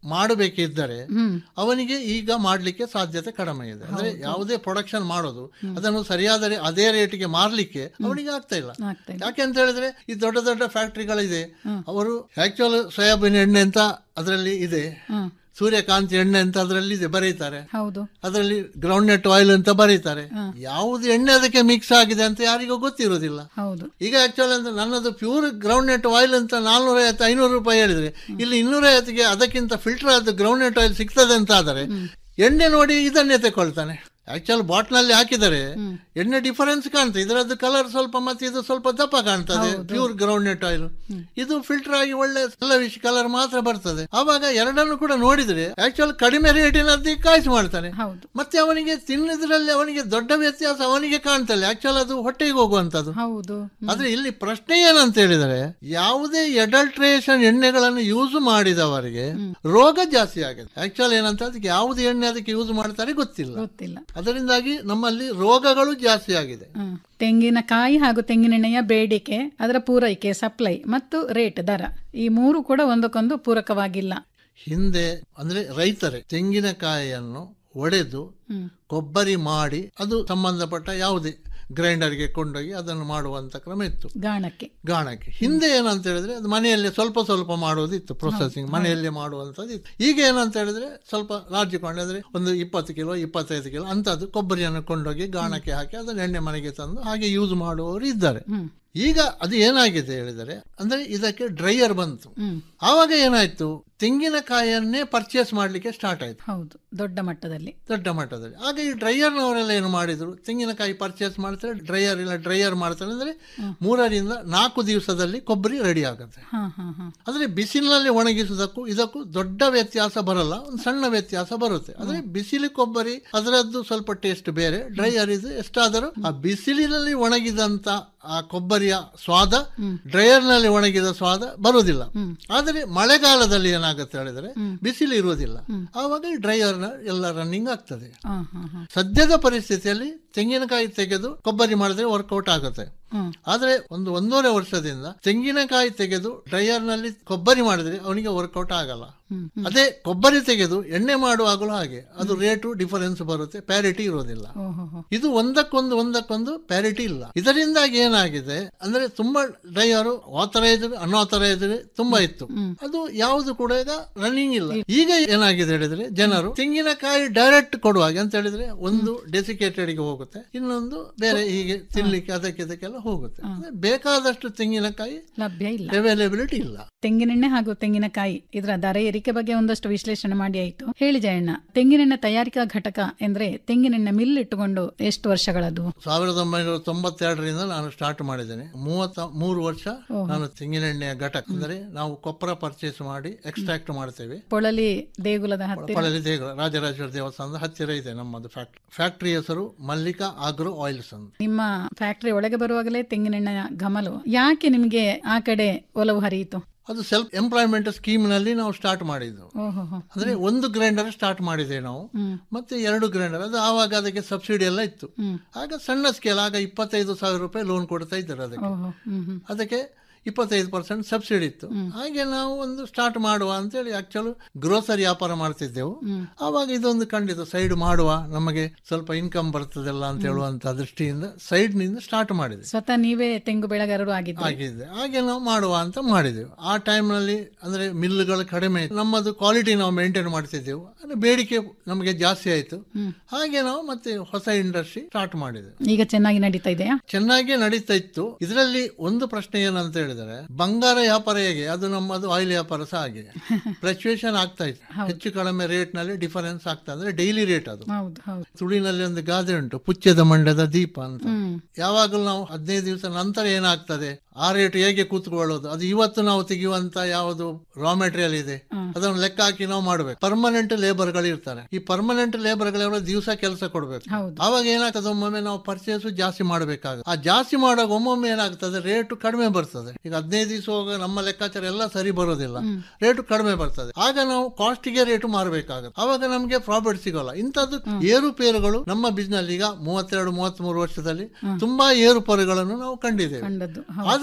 Speaker 8: ಮಾಡಬೇಕಿದ್ದರೆ
Speaker 4: ಹ್ಮ್
Speaker 8: ಅವನಿಗೆ ಈಗ ಮಾಡ್ಲಿಕ್ಕೆ ಸಾಧ್ಯತೆ ಕಡಿಮೆ ಇದೆ ಅಂದ್ರೆ ಯಾವುದೇ ಪ್ರೊಡಕ್ಷನ್ ಮಾಡೋದು ಅದನ್ನು ಸರಿಯಾದ ರೇ- ಅದೇ ರೇಟಿಗೆ ಮಾರ್ಲಿಕ್ಕೆ ಅವನಿಗೆ ಆಗ್ತಾ ಇಲ್ಲ
Speaker 4: ಆಗ್ತಾ ಇಲ್ಲ
Speaker 8: ಯಾಕೆ ಅಂತ ಹೇಳಿದ್ರೆ ಈ ದೊಡ್ಡ ದೊಡ್ಡ ಫ್ಯಾಕ್ಟರಿಗಳಿದೆ ಅವರು ಆಕ್ಚುಲ್ ಸೋಯಾಬೀನ್ ಎಣ್ಣೆ ಅಂತ ಅದರಲ್ಲಿ ಇದೆ
Speaker 4: ಹ್ಮ್
Speaker 8: ಸೂರ್ಯಕಾಂತಿ ಎಣ್ಣೆ ಅಂತ ಅದರಲ್ಲಿ ಇದೆ ಬರೀತಾರೆ
Speaker 4: ಹೌದು
Speaker 8: ಅದರಲ್ಲಿ ಗ್ರೌಂಡ್ ನೆಟ್ ಆಯಿಲ್ ಅಂತ ಬರೀತಾರೆ ಯಾವುದು ಎಣ್ಣೆ ಅದಕ್ಕೆ ಮಿಕ್ಸ್ ಆಗಿದೆ ಅಂತ ಯಾರಿಗೂ ಗೊತ್ತಿರುವುದಿಲ್ಲ
Speaker 4: ಹೌದು
Speaker 8: ಈಗ ಆಕ್ಚುಲಿ ಅಂದ್ರೆ ನನ್ನದು ಪ್ಯೂರ್ ಗ್ರೌಂಡ್ ನೆಟ್ ಆಯಿಲ್ ಅಂತ ನಾಲ್ನೂರ ಐವತ್ತು ಐನೂರು ರೂಪಾಯಿ ಹೇಳಿದ್ರೆ ಇಲ್ಲಿ ಇನ್ನೂರ ಐವತ್ತಿಗೆ ಅದಕ್ಕಿಂತ ಫಿಲ್ಟರ್ ಆದ ಗ್ರೌಂಡ್ ನೆಟ್ ಆಯಿಲ್ ಸಿಗ್ತದೆ ಅಂತ ಆದರೆ ಎಣ್ಣೆ ನೋಡಿ ಇದನ್ನೇ ತಗೊಳ್ತಾನೆ ಆಕ್ಚುಲ್ ಬಾಟ್ನಲ್ಲಿ ಹಾಕಿದರೆ ಎಣ್ಣೆ ಡಿಫರೆನ್ಸ್ ಕಾಣ್ತದೆ ಇದರದ್ದು ಕಲರ್ ಸ್ವಲ್ಪ ಮತ್ತೆ ಇದು ಸ್ವಲ್ಪ ದಪ್ಪ ಕಾಣ್ತದೆ ಪ್ಯೂರ್ ಗ್ರೌಂಡ್ ನೆಟ್ ಆಯಿಲ್ ಇದು ಫಿಲ್ಟರ್ ಆಗಿ ಒಳ್ಳೆ ವಿಷ್ ಕಲರ್ ಮಾತ್ರ ಬರ್ತದೆ ಆವಾಗ ಎರಡನ್ನು ಕೂಡ ನೋಡಿದ್ರೆ ಆಕ್ಚುಲ್ ಕಡಿಮೆ ರೇಟಿನದ್ದು ಕಾಯಿಸಿ ಮಾಡ್ತಾನೆ
Speaker 4: ಹೌದು
Speaker 8: ಮತ್ತೆ ಅವನಿಗೆ ತಿನ್ನೋದ್ರಲ್ಲಿ ಅವನಿಗೆ ದೊಡ್ಡ ವ್ಯತ್ಯಾಸ ಅವನಿಗೆ ಕಾಣ್ತಲ್ಲ ಆಕ್ಚುಲ್ ಅದು ಹೊಟ್ಟೆಗೆ ಹೋಗುವಂತದ್ದು
Speaker 4: ಹೌದು
Speaker 8: ಆದ್ರೆ ಇಲ್ಲಿ ಪ್ರಶ್ನೆ ಏನಂತ ಹೇಳಿದರೆ ಯಾವುದೇ ಎಡಲ್ಟ್ರೇಷನ್ ಎಣ್ಣೆಗಳನ್ನು ಯೂಸ್ ಮಾಡಿದವರಿಗೆ ರೋಗ ಜಾಸ್ತಿ ಆಗಿದೆ ಆಕ್ಚುಲ್ ಏನಂತ ಅದಕ್ಕೆ ಯಾವ್ದು ಎಣ್ಣೆ ಅದಕ್ಕೆ ಯೂಸ್ ಮಾಡ್ತಾರೆ ಗೊತ್ತಿಲ್ಲ
Speaker 4: ಗೊತ್ತಿಲ್ಲ
Speaker 8: ಅದರಿಂದಾಗಿ ನಮ್ಮಲ್ಲಿ ರೋಗಗಳು ಜಾಸ್ತಿ ಆಗಿದೆ
Speaker 4: ಹ್ಮ್. ತೆಂಗಿನಕಾಯಿ ಹಾಗೂ ತೆಂಗಿನೆಣ್ಣೆಯ ಬೇಡಿಕೆ ಅದರ ಪೂರೈಕೆ ಸಪ್ಲೈ ಮತ್ತು ರೇಟ್ ದರ ಈ ಮೂರು ಕೂಡ ಒಂದಕ್ಕೊಂದು ಪೂರಕವಾಗಿಲ್ಲ
Speaker 8: ಹಿಂದೆ ಅಂದ್ರೆ ರೈತರೇ ತೆಂಗಿನಕಾಯಿಯನ್ನು ಒಡೆದು ಕೊಬ್ಬರಿ ಮಾಡಿ ಅದು ಸಂಬಂಧಪಟ್ಟ ಯಾವುದೇ ಗ್ರೈಂಡರ್ಗೆ ಕೊಂಡೋಗಿ ಅದನ್ನು ಮಾಡುವಂತ ಕ್ರಮ ಇತ್ತು
Speaker 4: ಗಾಣಕ್ಕೆ
Speaker 8: ಗಾಣಕ್ಕೆ ಹಿಂದೆ ಏನಂತ ಹೇಳಿದ್ರೆ ಅದು ಮನೆಯಲ್ಲೇ ಸ್ವಲ್ಪ ಸ್ವಲ್ಪ ಮಾಡೋದಿತ್ತು ಪ್ರೊಸೆಸಿಂಗ್ ಮನೆಯಲ್ಲೇ ಮಾಡುವಂಥದ್ದು ಇತ್ತು ಈಗ ಏನಂತ ಹೇಳಿದ್ರೆ ಸ್ವಲ್ಪ ಲಾರ್ಜ್ ಕೊಂಡಾದ್ರೆ ಒಂದು ಇಪ್ಪತ್ತು ಕಿಲೋ ಇಪ್ಪತ್ತೈದು ಕಿಲೋ ಅಂಥದ್ದು ಕೊಬ್ಬರಿಯನ್ನು ಕೊಂಡೋಗಿ ಗಾಣಕ್ಕೆ ಹಾಕಿ ಅದನ್ನು ಎಣ್ಣೆ ಮನೆಗೆ ತಂದು ಹಾಗೆ ಯೂಸ್ ಮಾಡುವವರು ಇದ್ದಾರೆ ಈಗ ಅದು ಏನಾಗಿದೆ ಹೇಳಿದರೆ ಅಂದ್ರೆ ಇದಕ್ಕೆ ಡ್ರೈಯರ್ ಬಂತು ಆವಾಗ ಏನಾಯ್ತು ತೆಂಗಿನಕಾಯನ್ನೇ ಪರ್ಚೇಸ್ ಮಾಡ್ಲಿಕ್ಕೆ ಸ್ಟಾರ್ಟ್ ಆಯ್ತು
Speaker 4: ಹೌದು ದೊಡ್ಡ ಮಟ್ಟದಲ್ಲಿ
Speaker 8: ದೊಡ್ಡ ಮಟ್ಟದಲ್ಲಿ ಆಗ ಈ ಡ್ರೈಯರ್ನವರೆಲ್ಲ ಏನು ಮಾಡಿದ್ರು ತೆಂಗಿನಕಾಯಿ ಪರ್ಚೇಸ್ ಮಾಡ್ತಾರೆ ಡ್ರೈಯರ್ ಇಲ್ಲ ಡ್ರೈಯರ್ ಮಾಡ್ತಾರೆ ಅಂದ್ರೆ ಮೂರರಿಂದ ನಾಲ್ಕು ದಿವಸದಲ್ಲಿ ಕೊಬ್ಬರಿ ರೆಡಿ ಆಗುತ್ತೆ
Speaker 4: ಹಾ ಹಾ ಹಾ
Speaker 8: ಅಂದ್ರೆ ಬಿಸಿಲಿನಲ್ಲಿ ಒಣಗಿಸುವುದಕ್ಕೂ ಇದಕ್ಕೂ ದೊಡ್ಡ ವ್ಯತ್ಯಾಸ ಬರಲ್ಲ ಒಂದು ಸಣ್ಣ ವ್ಯತ್ಯಾಸ ಬರುತ್ತೆ ಅಂದ್ರೆ ಬಿಸಿಲು ಕೊಬ್ಬರಿ ಅದರದ್ದು ಸ್ವಲ್ಪ ಟೇಸ್ಟ್ ಬೇರೆ ಡ್ರೈಯರ್ ಇದು ಎಷ್ಟಾದರೂ ಆ ಬಿಸಿಲಿನಲ್ಲಿ ಒಣಗಿದಂತ ಆ ಕೊಬ್ಬರಿಯ ಸ್ವಾದ ಡ್ರೈಯರ್ ನಲ್ಲಿ ಒಣಗಿದ ಸ್ವಾದ ಬರುವುದಿಲ್ಲ ಆದರೆ ಮಳೆಗಾಲದಲ್ಲಿ ಏನಾಗುತ್ತೆ ಹೇಳಿದ್ರೆ ಬಿಸಿಲು ಇರುವುದಿಲ್ಲ ಆವಾಗ ಈ ಡ್ರೈಯರ್ ಎಲ್ಲ ರನ್ನಿಂಗ್ ಆಗ್ತದೆ
Speaker 4: ಹಾ ಹಾ ಹಾ
Speaker 8: ಸದ್ಯದ ಪರಿಸ್ಥಿತಿಯಲ್ಲಿ ತೆಂಗಿನಕಾಯಿ ತೆಗೆದು ಕೊಬ್ಬರಿ ಮಾಡಿದ್ರೆ ವರ್ಕೌಟ್ ಆಗುತ್ತೆ
Speaker 4: ಹ್ಮ್.
Speaker 8: ಆದ್ರೆ ಒಂದು ಒಂದೂವರೆ ವರ್ಷದಿಂದ ತೆಂಗಿನಕಾಯಿ ತೆಗೆದು ಡ್ರೈಯರ್ ನಲ್ಲಿ ಕೊಬ್ಬರಿ ಮಾಡಿದ್ರೆ ಅವನಿಗೆ ವರ್ಕೌಟ್ ಆಗಲ್ಲ ಅದೇ ಕೊಬ್ಬರಿ ತೆಗೆದು ಎಣ್ಣೆ ಮಾಡುವಾಗಲೂ ಹಾಗೆ ಅದು ರೇಟು ಡಿಫರೆನ್ಸ್ ಬರುತ್ತೆ ಪ್ಯಾರಿಟಿ ಇರೋದಿಲ್ಲ
Speaker 4: ಓಹೋ
Speaker 8: ಇದು ಒಂದಕ್ಕೊಂದು ಒಂದಕ್ಕೊಂದು ಪ್ಯಾರಿಟಿ ಇಲ್ಲ ಇದರಿಂದಾಗಿ ಏನಾಗಿದೆ ಅಂದ್ರೆ ತುಂಬಾ ಡ್ರೈವರ್ ಆಥರೈಸ್ಡ್ ಅನ್ಆಥರೈಸ್ಡ್ ತುಂಬಾ ಇತ್ತು ಅದು ಯಾವುದು ಕೂಡ ಈಗ ರನ್ನಿಂಗ್ ಇಲ್ಲ ಈಗ ಏನಾಗಿದೆ ಹೇಳಿದ್ರೆ ಜನರು ತೆಂಗಿನಕಾಯಿ ಡೈರೆಕ್ಟ್ ಕೊಡುವಾಗ ಅಂತ ಹೇಳಿದ್ರೆ ಒಂದು ಡೆಸಿಕೇಟೆಡ್ ಗೆ ಹೋಗುತ್ತೆ ಇನ್ನೊಂದು ಬೇರೆ ಹೀಗೆ ತಿನ್ಲಿಕ್ಕೆ ಅದಕ್ಕೆ ಇದಕ್ಕೆಲ್ಲ ಹೋಗುತ್ತೆ ಅಂದ್ರೆ ಬೇಕಾದಷ್ಟು ತೆಂಗಿನಕಾಯಿ
Speaker 4: ಲಭ್ಯ ಇಲ್ಲ
Speaker 8: ಅವೈಲೇಬಿಲಿಟಿ ಇಲ್ಲ
Speaker 4: ತೆಂಗಿನೆಣ್ಣೆ ಹಾಗೂ ತೆಂಗಿನಕಾಯಿ ಇದರ ದರ ಏರಿಕೆ ಬಗ್ಗೆ ಒಂದಷ್ಟು ವಿಶ್ಲೇಷಣೆ ಮಾಡಿ ಆಯ್ತು ಹೇಳಿ ಜಯಣ್ಣ ತೆಂಗಿನೆಣ್ಣೆ ತಯಾರಿಕಾ ಘಟಕ ಅಂದ್ರೆ ತೆಂಗಿನೆಣ್ಣೆ ಮಿಲ್ ಇಟ್ಟುಕೊಂಡು ಎಷ್ಟು ವರ್ಷಗಳದು
Speaker 8: ಸಾವಿರದ ಒಂಬೈನೂರ ತೊಂಬತ್ತೆರಡರಿಂದ ನಾನು ಸ್ಟಾರ್ಟ್ ಮಾಡಿದ್ದೇನೆ ಮೂವತ್ತ ಮೂರು ವರ್ಷ ನಾನು ತೆಂಗಿನೆಣ್ಣೆಯ ಘಟಕ ಅಂದ್ರೆ ನಾವು ಕೊಪ್ಪರ ಪರ್ಚೇಸ್ ಮಾಡಿ ಎಕ್ಸ್ಟ್ರಾಕ್ಟ್ ಮಾಡ್ತೇವೆ
Speaker 4: ಪೊಳಲಿ ದೇಗುಲದ ಹತ್ತಿರ
Speaker 8: ಪಳಲಿ ದೇಗುಲ ರಾಜರಾಜೇಶ್ವರ ದೇವಸ್ಥಾನದ ಹತ್ತಿರ ಇದೆ ನಮ್ಮದು ಫ್ಯಾಕ್ಟ್ರಿ ಫ್ಯಾಕ್ಟ್ರಿ ಹೆಸರು ಮಲ್ಲಿಕಾ ಆಗ್ರೋ ಆಯಿಲ್ಸ್ ಅಂತ
Speaker 4: ನಿಮ್ಮ ಫ್ಯಾಕ್ಟರಿ ಒಳಗೆ ಬರುವಾಗಲೇ ತೆಂಗಿನೆಣ್ಣೆಯ ಘಮಲು ಯಾಕೆ ನಿಮಗೆ ಆ ಕಡೆ ಒಲವು ಹರಿಯಿತು
Speaker 8: ಅದು ಸೆಲ್ಫ್ ಎಂಪ್ಲಾಯ್ಮೆಂಟ್ ಸ್ಕೀಮ್ ನಲ್ಲಿ ನಾವು ಸ್ಟಾರ್ಟ್ ಮಾಡಿದ್ದು
Speaker 4: ಓಹೋ
Speaker 8: ಅಂದ್ರೆ ಒಂದು ಗ್ರೈಂಡರ್ ಸ್ಟಾರ್ಟ್ ಮಾಡಿದ್ದೇವೆ ನಾವು ಮತ್ತೆ ಎರಡು ಗ್ರೈಂಡರ್ ಅದು ಆವಾಗ ಅದಕ್ಕೆ ಸಬ್ಸಿಡಿ ಎಲ್ಲ ಇತ್ತು ಆಗ ಸಣ್ಣ ಸ್ಕೇಲ್ ಆಗ ಇಪ್ಪತ್ತೈದು ಸಾವಿರ ರೂಪಾಯಿ ಲೋನ್ ಕೊಡ್ತಾ ಇದ್ದಾರೆ ಅದಕ್ಕೆ
Speaker 4: ಓಹೋ ಹ್ಮ್ ಹ್ಮ್
Speaker 8: ಅದಕ್ಕೆ ಇಪ್ಪತ್ತೈದು ಪರ್ಸೆಂಟ್ ಸಬ್ಸಿಡಿ ಇತ್ತು ಹಾಗೆ ನಾವು ಒಂದು ಸ್ಟಾರ್ಟ್ ಮಾಡುವ ಅಂತೇಳಿ ಆಕ್ಚುಲ್ ಗ್ರೋಸರಿ ವ್ಯಾಪಾರ ಮಾಡ್ತಿದ್ದೆವು ಆವಾಗ ಇದೊಂದು ಖಂಡಿತ ಸೈಡ್ ಮಾಡುವ ನಮಗೆ ಸ್ವಲ್ಪ ಇನ್ಕಮ್ ಬರ್ತದಲ್ಲ ಅಂತ ಹೇಳುವಂತ ದೃಷ್ಟಿಯಿಂದ ಸೈಡ್ ನಿಂದ ಸ್ಟಾರ್ಟ್ ಮಾಡಿದೆ
Speaker 4: ಸ್ವತಃ ನೀವೇ ತೆಂಗು ಬೆಳೆಗಾರರು ಆಗಿದ್ದು
Speaker 8: ಆಗಿದೆ ಹಾಗೆ ನಾವು ಮಾಡುವ ಅಂತ ಮಾಡಿದೆವು ಆ time ನಲ್ಲಿ ಅಂದ್ರೆ ಮಿಲ್ಗಳು ಕಡಿಮೆ ಇತ್ತು. ನಮ್ಮದು ಕ್ವಾಲಿಟಿ ನಾವು ಮೇಂಟೈನ್ ಮಾಡ್ತಿದ್ದೆವು ಅಂದ್ರೆ ಬೇಡಿಕೆ ನಮಗೆ ಜಾಸ್ತಿ ಆಯ್ತು ಹಾಗೆ ನಾವು ಮತ್ತೆ ಹೊಸ ಇಂಡಸ್ಟ್ರಿ ಸ್ಟಾರ್ಟ್ ಮಾಡಿದೆವು
Speaker 4: ಈಗ ಚೆನ್ನಾಗಿ ನಡೀತಾ ಇದೆಯಾ
Speaker 8: ಚೆನ್ನಾಗಿ ನಡೀತಾ ಇತ್ತು ಇದರಲ್ಲಿ ಒಂದು ಪ್ರಶ್ನೆ ಏನಂತ ಹೇಳಿದರೆ ಬಂಗಾರ ವ್ಯಾಪಾರ ಹೇಗೆ ಅದು ನಮ್ಮದು ಆಯಿಲ್ ವ್ಯಾಪಾರ ಸಹ ಹಾಗೆ ಫ್ಲಕ್ಚುಯೇಷನ್ ಆಗ್ತಾ ಇತ್ತು ಹೆಚ್ಚು ಕಡಿಮೆ ರೇಟ್ ನಲ್ಲಿ ಡಿಫರೆನ್ಸ್ ಆಗ್ತಾ ಅಂದ್ರೆ ಡೈಲಿ ರೇಟ್ ಅದು
Speaker 4: ಹೌದು ಹೌದು
Speaker 8: ತುಳಿನಲ್ಲಿ ಒಂದು ಗಾದೆ ಉಂಟು ಪುಚ್ಚದ ಮಂಡ್ಯದ ದೀಪ ಅಂತ
Speaker 4: ಹ್ಮ್
Speaker 8: ಯಾವಾಗಲೂ ನಾವು ಹದಿನೈದು ದಿವಸ ನಂತರ ಏನಾಗ್ತದೆ ಆ ರೇಟ್ ಹೇಗೆ ಕೂತ್ಕೊಳ್ಳೋದು ಅದು ಇವತ್ತು ನಾವು ತೆಗೆಯುವಂತ ಯಾವುದು ರಾ ಮೆಟೀರಿಯಲ್ ಇದೆ ಅದನ್ನು ಲೆಕ್ಕ ಹಾಕಿ ನಾವು ಮಾಡಬೇಕು ಪರ್ಮನೆಂಟ್ ಲೇಬರ್ ಗಳು ಇರ್ತಾರೆ ಈ ಪರ್ಮನೆಂಟ್ ಲೇಬರ್ ಗಳು ದಿವಸ ಕೆಲಸ ಕೊಡ್ಬೇಕು
Speaker 4: ಹೌದು.
Speaker 8: ಅವಾಗ ಏನಾಗ್ತದೆ ಒಮ್ಮೊಮ್ಮೆ ನಾವು ಪರ್ಚೇಸ್ ಜಾಸ್ತಿ ಮಾಡಬೇಕಾಗುತ್ತೆ ಆ ಜಾಸ್ತಿ ಮಾಡುವಾಗ ಒಮ್ಮೊಮ್ಮೆ ಏನಾಗ್ತದೆ ರೇಟ್ ಕಡಿಮೆ ಬರ್ತದೆ ಈಗ ಹದಿನೈದು ದಿವಸ ಹೋಗ ನಮ್ಮ ಲೆಕ್ಕಾಚಾರ ಎಲ್ಲ ಸರಿ ಬರೋದಿಲ್ಲ ರೇಟ್ ಕಡಿಮೆ ಬರ್ತದೆ ಆಗ ನಾವು ಕಾಸ್ಟಿಗೆ ರೇಟ್ ಮಾರಬೇಕಾಗುತ್ತೆ ಅವಾಗ ನಮಗೆ ಪ್ರಾಫಿಟ್ ಸಿಗೋಲ್ಲ ಇಂಥದ್ದು ಏರುಪೇರುಗಳು ನಮ್ಮ ಬಿಸ್ನೆಸ್ ಈಗ ಮೂವತ್ತೆರಡು ಮೂವತ್ತ್ ಮೂರು ವರ್ಷದಲ್ಲಿ ತುಂಬಾ ಏರುಪೇರುಗಳನ್ನು ನಾವು ಕಂಡಿದ್ದೇವೆ
Speaker 4: ಕಂಡದ್ದು
Speaker 8: ಆದ್ರೆ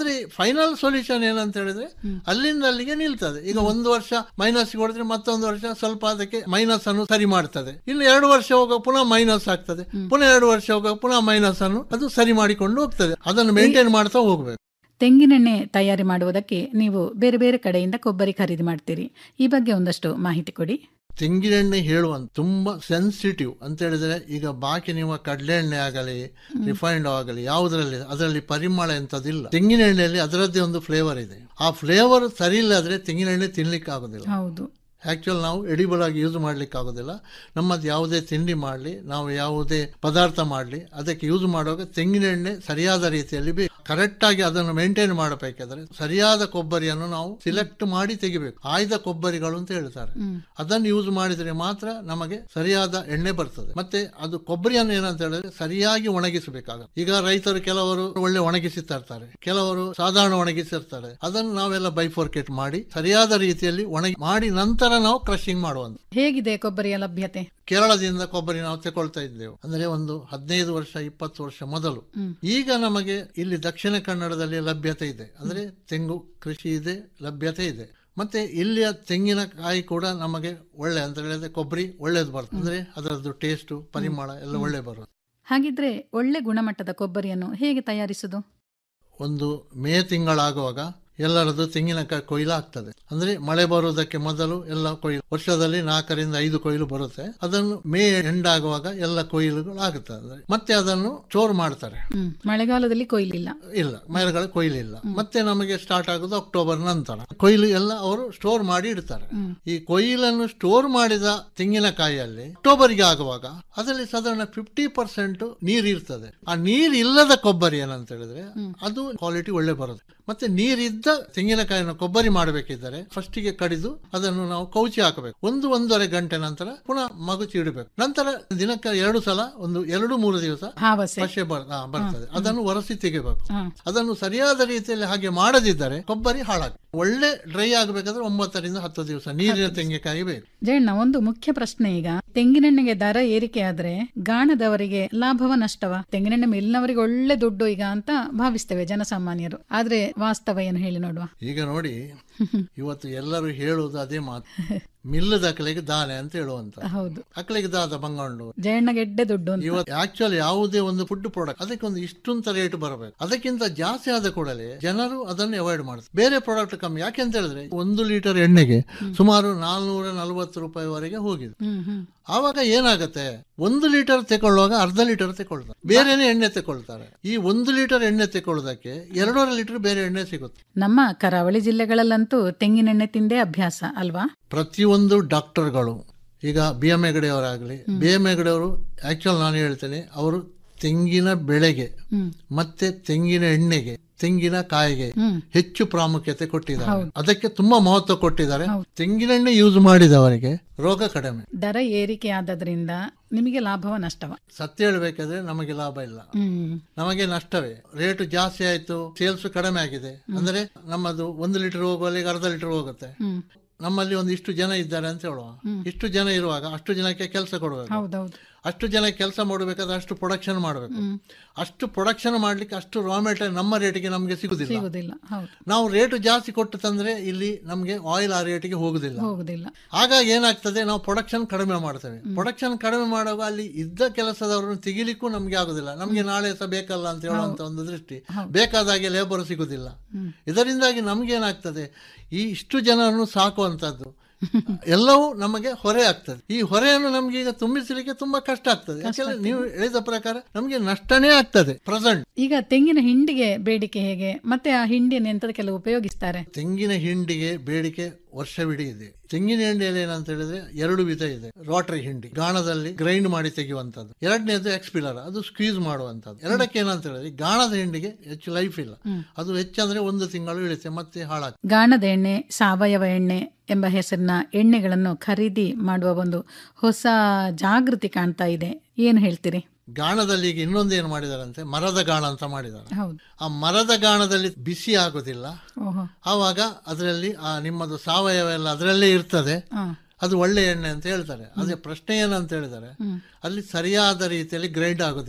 Speaker 8: ಆದ್ರೆ ಫೈನಲ್ ಸೊಲ್ಯೂಷನ್ ಏನಂತ ಹೇಳಿದ್ರೆ ಅಲ್ಲಿಂದ ಅಲ್ಲಿಗೆ ನಿಲ್ತದೆ ಈಗ ಒಂದು ವರ್ಷ ಮೈನಸ್ ಹೊಡೆದ್ರೆ ಮತ್ತೊಂದು ವರ್ಷ ಸ್ವಲ್ಪ ಅದಕ್ಕೆ ಮೈನಸ್ ಅನ್ನು ಸರಿ ಮಾಡ್ತದೆ ಇನ್ನು ಎರಡು ವರ್ಷ ಹೋಗುವ ಪುನಃ ಮೈನಸ್ ಆಗ್ತದೆ ಪುನಃ ಎರಡು ವರ್ಷ ಹೋಗುವ ಪುನಃ ಮೈನಸ್ ಅನ್ನು ಅದು ಸರಿ ಮಾಡಿಕೊಂಡು ಹೋಗ್ತದೆ ಅದನ್ನು ಮೇಂಟೈನ್ ಮಾಡ್ತಾ ಹೋಗ್ಬೇಕು
Speaker 4: ತೆಂಗಿನೆಣ್ಣೆ ತಯಾರಿ ಮಾಡುವುದಕ್ಕೆ ನೀವು ಬೇರೆ ಬೇರೆ ಕಡೆಯಿಂದ ಕೊಬ್ಬರಿ ಖರೀದಿ ಮಾಡ್ತೀರಿ ಈ ಬಗ್ಗೆ ಒಂದಷ್ಟು ಮಾಹಿತಿ ಕೊಡಿ
Speaker 8: ತೆಂಗಿನೆಣ್ಣೆ ಹೇಳುವಂತ ತುಂಬಾ ಸೆನ್ಸಿಟಿವ್ ಅಂತ ಹೇಳಿದ್ರೆ ಈಗ ಬಾಕಿ ನಿಮ್ಮ ಕಡಲೆ ಎಣ್ಣೆ ಆಗಲಿ ರಿಫೈನ್ಡ್ ಆಗಲಿ ಯಾವುದರಲ್ಲಿ ಅದರಲ್ಲಿ ಪರಿಮಳ ಎಂತದಿಲ್ಲ ತೆಂಗಿನ ಎಣ್ಣೆಯಲ್ಲಿ ಅದರದ್ದೇ ಒಂದು ಫ್ಲೇವರ್ ಇದೆ ಆ ಫ್ಲೇವರ್ ಸರಿ ಇಲ್ಲದ್ರೆ ತೆಂಗಿನ ಎಣ್ಣೆ ತಿನ್ಲಿಕ್ಕೆ ಆಗುದಿಲ್ಲ
Speaker 4: ಹೌದು
Speaker 8: ಆಕ್ಚುಲ್ ನಾವು ಎಡಿಬಲ್ ಆಗಿ ಯೂಸ್ ಮಾಡ್ಲಿಕ್ಕೆ ಆಗೋದಿಲ್ಲ ನಮ್ಮದು ಯಾವುದೇ ತಿಂಡಿ ಮಾಡಲಿ ನಾವು ಯಾವುದೇ ಪದಾರ್ಥ ಮಾಡಲಿ ಅದಕ್ಕೆ ಯೂಸ್ ಮಾಡುವಾಗ ತೆಂಗಿನ ಎಣ್ಣೆ ಸರಿಯಾದ ರೀತಿಯಲ್ಲಿ ಬೇಕು ಕರೆಕ್ಟ್ ಆಗಿ ಅದನ್ನು ಮೇಂಟೈನ್ ಮಾಡಬೇಕಾದ್ರೆ ಸರಿಯಾದ ಕೊಬ್ಬರಿಯನ್ನು ನಾವು ಸಿಲೆಕ್ಟ್ ಮಾಡಿ ತೆಗಿಬೇಕು ಆಯ್ದ ಕೊಬ್ಬರಿಗಳು ಅಂತ ಹೇಳ್ತಾರೆ ಅದನ್ನು ಯೂಸ್ ಮಾಡಿದ್ರೆ ಮಾತ್ರ ನಮಗೆ ಸರಿಯಾದ ಎಣ್ಣೆ ಬರ್ತದೆ ಮತ್ತೆ ಅದು ಕೊಬ್ಬರಿಯನ್ನು ಏನಂತ ಹೇಳಿದ್ರೆ ಸರಿಯಾಗಿ ಒಣಗಿಸಬೇಕಾಗುತ್ತೆ ಈಗ ರೈತರು ಕೆಲವರು ಒಳ್ಳೆ ಒಣಗಿಸಿ ತರ್ತಾರೆ ಕೆಲವರು ಸಾಧಾರಣ ಒಣಗಿಸಿರ್ತಾರೆ ಅದನ್ನು ನಾವೆಲ್ಲ ಬೈಫೋರ್ಕೇಟ್ ಮಾಡಿ ಸರಿಯಾದ ರೀತಿಯಲ್ಲಿ ಒಣಗಿ ಮಾಡಿ ನಂತರ ನಾವು ಕ್ರಶಿಂಗ್ ಮಾಡುವಂತ
Speaker 4: ಹೇಗಿದೆ ಕೊಬ್ಬರಿಯ ಲಭ್ಯತೆ
Speaker 8: ಕೇರಳದಿಂದ ಕೊಬ್ಬರಿ ನಾವು ತಗೊಳ್ತಾ ಇದ್ದೆವು ಅಂದ್ರೆ ಒಂದು ಹದಿನೈದು ವರ್ಷ ಇಪ್ಪತ್ತು ವರ್ಷ ಮೊದಲು ಈಗ ನಮಗೆ ಇಲ್ಲಿ ದಕ್ಷಿಣ ಕನ್ನಡದಲ್ಲಿ ಲಭ್ಯತೆ ಇದೆ ಅಂದ್ರೆ ತೆಂಗು ಕೃಷಿ ಇದೆ ಲಭ್ಯತೆ ಇದೆ ಮತ್ತೆ ಇಲ್ಲಿಯ ತೆಂಗಿನಕಾಯಿ ಕೂಡ ನಮಗೆ ಒಳ್ಳೆ ಅಂತ ಹೇಳಿದ್ರೆ ಕೊಬ್ಬರಿ ಒಳ್ಳೇದು ಬರ್ತದೆ ಅಂದ್ರೆ ಅದರದ್ದು ಟೇಸ್ಟು ಪರಿಮಳ ಎಲ್ಲ ಒಳ್ಳೆ ಬರುತ್ತೆ
Speaker 4: ಹಾಗಿದ್ರೆ ಒಳ್ಳೆ ಗುಣಮಟ್ಟದ ಕೊಬ್ಬರಿಯನ್ನು ಹೇಗೆ ತಯಾರಿಸುದು
Speaker 8: ಒಂದು ಮೇ ತಿಂಗಳಾಗುವಾಗ ಎಲ್ಲರದ್ದು ತೆಂಗಿನಕಾಯಿ ಕೊಯ್ಲು ಆಗ್ತದೆ ಅಂದ್ರೆ ಮಳೆ ಬರುವುದಕ್ಕೆ ಮೊದಲು ಎಲ್ಲ ಕೊಯ್ಲು ವರ್ಷದಲ್ಲಿ ನಾಲ್ಕರಿಂದ ಐದು ಕೊಯ್ಲು ಬರುತ್ತೆ ಅದನ್ನು ಮೇ ಎಂಡ್ ಆಗುವಾಗ ಎಲ್ಲ ಕೊಯ್ಲುಗಳು ಆಗುತ್ತದೆ ಅಂದ್ರೆ ಮತ್ತೆ ಅದನ್ನು ಸ್ಟೋರ್ ಮಾಡ್ತಾರೆ
Speaker 4: ಹ್ಮ್ ಮಳೆಗಾಲದಲ್ಲಿ ಕೊಯ್ಲಿಲ್ಲ
Speaker 8: ಇಲ್ಲ ಮರಗಳ ಕೊಯ್ಲಿಲ್ಲ ಮತ್ತೆ ನಮಗೆ ಸ್ಟಾರ್ಟ್ ಆಗೋದು ಅಕ್ಟೋಬರ್ ನಂತರ ಕೊಯ್ಲು ಎಲ್ಲ ಅವರು ಸ್ಟೋರ್ ಮಾಡಿ ಇಡ್ತಾರೆ ಈ ಕೊಯ್ಲನ್ನು ಸ್ಟೋರ್ ಮಾಡಿದ ತೆಂಗಿನಕಾಯಿಯಲ್ಲಿ ಅಕ್ಟೋಬರ್ಗೆ ಆಗುವಾಗ ಅದರಲ್ಲಿ ಸಾಧಾರಣ ಫಿಫ್ಟಿ ಪರ್ಸೆಂಟ್ ನೀರು ಇರ್ತದೆ ಆ ನೀರು ಇಲ್ಲದ ಕೊಬ್ಬರಿ ಏನಂತ ಹೇಳಿದ್ರೆ ಅದು ಕ್ವಾಲಿಟಿ ಒಳ್ಳೆ ಬರುತ್ತೆ ಮತ್ತೆ ನೀರಿದ್ದ ತೆಂಗಿನಕಾಯಿನ ಕೊಬ್ಬರಿ ಮಾಡಬೇಕಿದ್ದರೆ ಫಸ್ಟಿಗೆ ಕಡಿದು ಅದನ್ನು ನಾವು ಕೌಚಿ ಹಾಕಬೇಕು ಒಂದು ಒಂದೂವರೆ ಗಂಟೆ ನಂತರ ಪುನಃ ಮಗುಚಿ ಇಡಬೇಕು ನಂತರ ದಿನಕ್ಕೆ ಎರಡು ಸಲ ಒಂದು ಎರಡು ಮೂರು ದಿವಸ
Speaker 4: ಹಾವಸೆ
Speaker 8: ಪಶೆ ಬರ್- ಹಾ, ಬರ್ತದೆ ಅದನ್ನು ಒರೆಸಿ ತೆಗಿಬೇಕು
Speaker 4: ಹಾ.
Speaker 8: ಅದನ್ನು ಸರಿಯಾದ ರೀತಿಯಲ್ಲಿ ಹಾಗೆ ಮಾಡದಿದ್ದರೆ ಕೊಬ್ಬರಿ ಹಾಳಾಗ ಒಳ್ಳೆ ಡ್ರೈ ಆಗಬೇಕಾದ್ರೆ ಒಂಬತ್ತರಿಂದ ಹತ್ತು ದಿವಸ ನೀರಿನ ತೆಂಗಿನಕಾಯಿ ಬೇಕು
Speaker 4: ಜಯಣ್ಣ ಒಂದು ಮುಖ್ಯ ಪ್ರಶ್ನೆ ಈಗ ತೆಂಗಿನೆಣ್ಣೆಗೆ ದರ ಏರಿಕೆ ಆದ್ರೆ ಗಾಣದವರಿಗೆ ಲಾಭವ ನಷ್ಟವ ತೆಂಗಿನೆಣ್ಣೆ ಮಿಲ್ನವರಿಗೆ ಒಳ್ಳೆ ದುಡ್ಡು ಈಗ ಅಂತ ಭಾವಿಸ್ತೇವೆ ಜನಸಾಮಾನ್ಯರು ಆದ್ರೆ ವಾಸ್ತವ ಏನು ಹೇಳಿ ನೋಡುವ
Speaker 8: ಈಗ ನೋಡಿ ಇವತ್ತು ಎಲ್ಲರೂ ಹೇಳುವುದು ಅದೇ ಮಾತು ಮಿಲ್ಲದ ಅಕ್ಕಳಿಗೆ ದಾನೆ ಅಂತ ಹೇಳುವಂತ
Speaker 4: ಹೌದು
Speaker 8: ಅಕ್ಕಳಿಗೆ ದಾದ ಬಂಗೊಂಡು
Speaker 4: ಜಯಣ್ಣಗೆ ಎಡ್ಡೆ ದುಡ್ಡು ಅಂತ
Speaker 8: ಇವತ್ತು ಆಕ್ಚುಲಿ ಯಾವುದೇ ಒಂದು ಫುಡ್ ಪ್ರಾಡಕ್ಟ್ ಅದಕ್ಕೆ ಒಂದು ಇಷ್ಟುಂತ ರೇಟ್ ಬರಬೇಕು ಅದಕ್ಕಿಂತ ಜಾಸ್ತಿ ಆದ ಕೂಡಲೇ ಜನರು ಅದನ್ನು ಅವಾಯ್ಡ್ ಮಾಡ್ತಾರೆ ಬೇರೆ ಪ್ರಾಡಕ್ಟ್ ಕಮ್ಮಿ ಯಾಕೆ ಅಂತ ಹೇಳಿದ್ರೆ ಒಂದು ಲೀಟರ್ ಎಣ್ಣೆಗೆ ಸುಮಾರು ನಾಲ್ನೂರ ನಲವತ್ತು ರೂಪಾಯಿವರೆಗೆ ಹೋಗಿದೆ
Speaker 4: ಹ್ಮ್ ಹ್ಮ್
Speaker 8: ಆವಾಗ ಏನಾಗುತ್ತೆ ಒಂದು ಲೀಟರ್ ತಗೊಳ್ಳುವಾಗ ಅರ್ಧ ಲೀಟರ್ ತಗೊಳ್ತಾರೆ ಬೇರೆನೇ ಎಣ್ಣೆ ತಗೊಳ್ತಾರೆ ಈ ಒಂದು ಲೀಟರ್ ಎಣ್ಣೆ ತಗೊಳ್ಳೋದಕ್ಕೆ ಎರಡೂವರೆ ಲೀಟರ್ ಬೇರೆ ಎಣ್ಣೆ ಸಿಗುತ್ತೆ
Speaker 4: ನಮ್ಮ ಕರಾವಳಿ ಜಿಲ್ಲೆಗಳಲ್ಲಂತೂ ತೆಂಗಿನೆಣ್ಣೆ ತಿಂದೇ ಅಭ್ಯಾಸ ಅಲ್ವಾ
Speaker 8: ಪ್ರತಿಯೊಂದು ಡಾಕ್ಟರ್ಗಳು ಈಗ B M ಹೆಗಡೆಯವರಾಗಲಿ B M ಹೆಗಡೆಯವರು actual ನಾನು ಹೇಳ್ತೇನೆ ಅವರು ತೆಂಗಿನ ಬೆಳೆಗೆ ಮತ್ತೆ ತೆಂಗಿನ ಎಣ್ಣೆಗೆ ತೆಂಗಿನ ಕಾಯಿಗೆ ಹೆಚ್ಚು ಪ್ರಾಮುಖ್ಯತೆ ಕೊಟ್ಟಿದ್ದಾರೆ ಅದಕ್ಕೆ ತುಂಬಾ ಮಹತ್ವ ಕೊಟ್ಟಿದ್ದಾರೆ ತೆಂಗಿನೆಣ್ಣೆ ಯೂಸ್ ಮಾಡಿದವರಿಗೆ ರೋಗ ಕಡಿಮೆ
Speaker 4: ದರ ಏರಿಕೆ ಆದದ್ರಿಂದ ನಿಮಗೆ ಲಾಭವ ನಷ್ಟವ
Speaker 8: ಸತ್ಯ ಹೇಳ್ಬೇಕಾದ್ರೆ ನಮಗೆ ಲಾಭ ಇಲ್ಲ
Speaker 4: ಹ್ಮ್
Speaker 8: ನಮಗೆ ನಷ್ಟವೇ ರೇಟ್ ಜಾಸ್ತಿ ಆಯ್ತು ಸೇಲ್ಸ್ ಕಡಿಮೆ ಆಗಿದೆ ಅಂದ್ರೆ ನಮ್ಮದು ಒಂದು ಲೀಟರ್ ಹೋಗುವಲ್ಲಿ ಅರ್ಧ ಲೀಟರ್ ಹೋಗುತ್ತೆ ನಮ್ಮಲ್ಲಿ ಒಂದು ಇಷ್ಟು ಜನ ಇದ್ದಾರೆ ಅಂತ ಹೇಳುವ ಇಷ್ಟು ಜನ ಇರುವಾಗ ಅಷ್ಟು ಜನಕ್ಕೆ ಕೆಲಸ ಕೊಡಬೇಕು
Speaker 4: ಹೌದೌದು
Speaker 8: ಅಷ್ಟು ಜನ ಕೆಲಸ ಮಾಡಬೇಕಾದ್ರೆ ಅಷ್ಟು ಪ್ರೊಡಕ್ಷನ್ ಮಾಡಬೇಕು ಅಷ್ಟು ಪ್ರೊಡಕ್ಷನ್ ಮಾಡ್ಲಿಕ್ಕೆ ಅಷ್ಟು ರಾ ಮೆಟೀರಿಯಲ್ ನಮ್ಮ ರೇಟಿಗೆ ನಮಗೆ ಸಿಗುದಿಲ್ಲ
Speaker 4: ಸಿಗುದಿಲ್ಲ ಹೌದು
Speaker 8: ನಾವು ರೇಟ್ ಜಾಸ್ತಿ ಕೊಟ್ಟು ತಂದ್ರೆ ಇಲ್ಲಿ ನಮಗೆ ಆಯಿಲ್ ಆ ರೇಟಿಗೆ ಹೋಗುದಿಲ್ಲ
Speaker 4: ಹೋಗುದಿಲ್ಲ
Speaker 8: ಹಾಗಾಗಿ ಏನಾಗ್ತದೆ ನಾವು ಪ್ರೊಡಕ್ಷನ್ ಕಡಿಮೆ ಮಾಡ್ತೇವೆ ಪ್ರೊಡಕ್ಷನ್ ಕಡಿಮೆ ಮಾಡುವಾಗ ಅಲ್ಲಿ ಇದ್ದ ಕೆಲಸದವರನ್ನು ತೆಗಿಲಿಕ್ಕೂ ನಮ್ಗೆ ಆಗುದಿಲ್ಲ ನಮ್ಗೆ ನಾಳೆ ಸಹ ಬೇಕಲ್ಲ ಅಂತ ಹೇಳುವಂತ ಒಂದು ದೃಷ್ಟಿ ಬೇಕಾದಾಗೆ ಲೇಬರ್ ಸಿಗುದಿಲ್ಲ ಇದರಿಂದಾಗಿ ನಮ್ಗೆ ಏನಾಗ್ತದೆ ಈ ಇಷ್ಟು ಜನರನ್ನು ಸಾಕುವಂತದ್ದು ಎಲ್ಲವೂ ನಮಗೆ ಹೊರೆ ಆಗ್ತದೆ ಈ ಹೊರೆಯನ್ನು ನಮ್ಗೆ ಈಗ ತುಂಬಿಸಲಿಕ್ಕೆ ತುಂಬಾ ಕಷ್ಟ ಆಗ್ತದೆ ಯಾಕಂದ್ರೆ ನೀವು ಹೇಳಿದ ಪ್ರಕಾರ ನಮ್ಗೆ ನಷ್ಟನೇ ಆಗ್ತದೆ ಪ್ರೆಸೆಂಟ್
Speaker 4: ಈಗ ತೆಂಗಿನ ಹಿಂಡಿಗೆ ಬೇಡಿಕೆ ಹೇಗೆ ಮತ್ತೆ ಆ ಹಿಂಡಿಯನ್ನು ಎಂತದಕ್ಕೆಲ್ಲ ಉಪಯೋಗಿಸ್ತಾರೆ
Speaker 8: ತೆಂಗಿನ ಹಿಂಡಿಗೆ ಬೇಡಿಕೆ ವರ್ಷವಿಡೀ ಇದೆ ತೆಂಗಿನ ಹಿಂಡಿಯಲ್ಲಿ ಏನಂತ ಹೇಳಿದ್ರೆ ಎರಡು ವಿಧ ಇದೆ ರೋಟರಿ ಹಿಂಡಿ ಗಾಣದಲ್ಲಿ ಗ್ರೈಂಡ್ ಮಾಡಿ ತೆಗೆಯುವಂತದ್ದು ಎರಡನೇದು ಎಕ್ಸ್ಪಿಲರ್ ಅದು ಸ್ಕ್ವೀಸ್ ಮಾಡುವಂತದ್ದು ಎರಡಕ್ಕೆ ಏನಂತ ಹೇಳಿದ್ರೆ ಗಾಣದ ಹಿಂಡಿಗೆ ಹೆಚ್ಚು ಲೈಫ್ ಇಲ್ಲ ಅದು ಹೆಚ್ಚಂದ್ರೆ ಒಂದು ತಿಂಗಳು ಇಳಿತೆ ಮತ್ತೆ ಹಾಳಾಗ್ತದೆ
Speaker 4: ಗಾಣದ ಎಣ್ಣೆ ಸಾವಯವ ಎಣ್ಣೆ ಎಂಬ ಹೆಸರಿನ ಎಣ್ಣೆಗಳನ್ನು ಖರೀದಿ ಮಾಡುವ ಒಂದು ಹೊಸ ಜಾಗೃತಿ ಕಾಣ್ತಾ ಇದೆ ಏನು ಹೇಳ್ತೀರಿ
Speaker 8: ಗಾಣದಲ್ಲಿ ಈಗ ಇನ್ನೊಂದು ಏನು ಮಾಡಿದಾರಂತೆ ಮರದ ಗಾಣ ಅಂತ ಮಾಡಿದ್ದಾರೆ
Speaker 4: ಹೌದು
Speaker 8: ಆ ಮರದ ಗಾಣದಲ್ಲಿ ಬಿಸಿ ಆಗುದಿಲ್ಲ
Speaker 4: ಓಹೋ
Speaker 8: ಆವಾಗ ಅದರಲ್ಲಿ ಆ ನಿಮ್ಮದು ಸಾವಯವ ಎಲ್ಲ ಅದರಲ್ಲೇ ಇರ್ತದೆ
Speaker 4: ಹಾ
Speaker 8: ಅದು ಒಳ್ಳೆ ಎಣ್ಣೆ ಅಂತ ಹೇಳ್ತಾರೆ ಅದೇ ಪ್ರಶ್ನೆ ಏನಂತ ಹೇಳಿದರೆ ಅಲ್ಲಿ ಸರಿಯಾದ ರೀತಿಯಲ್ಲಿ ಗ್ರೈಂಡ್ ಆಗುದಿಲ್ಲ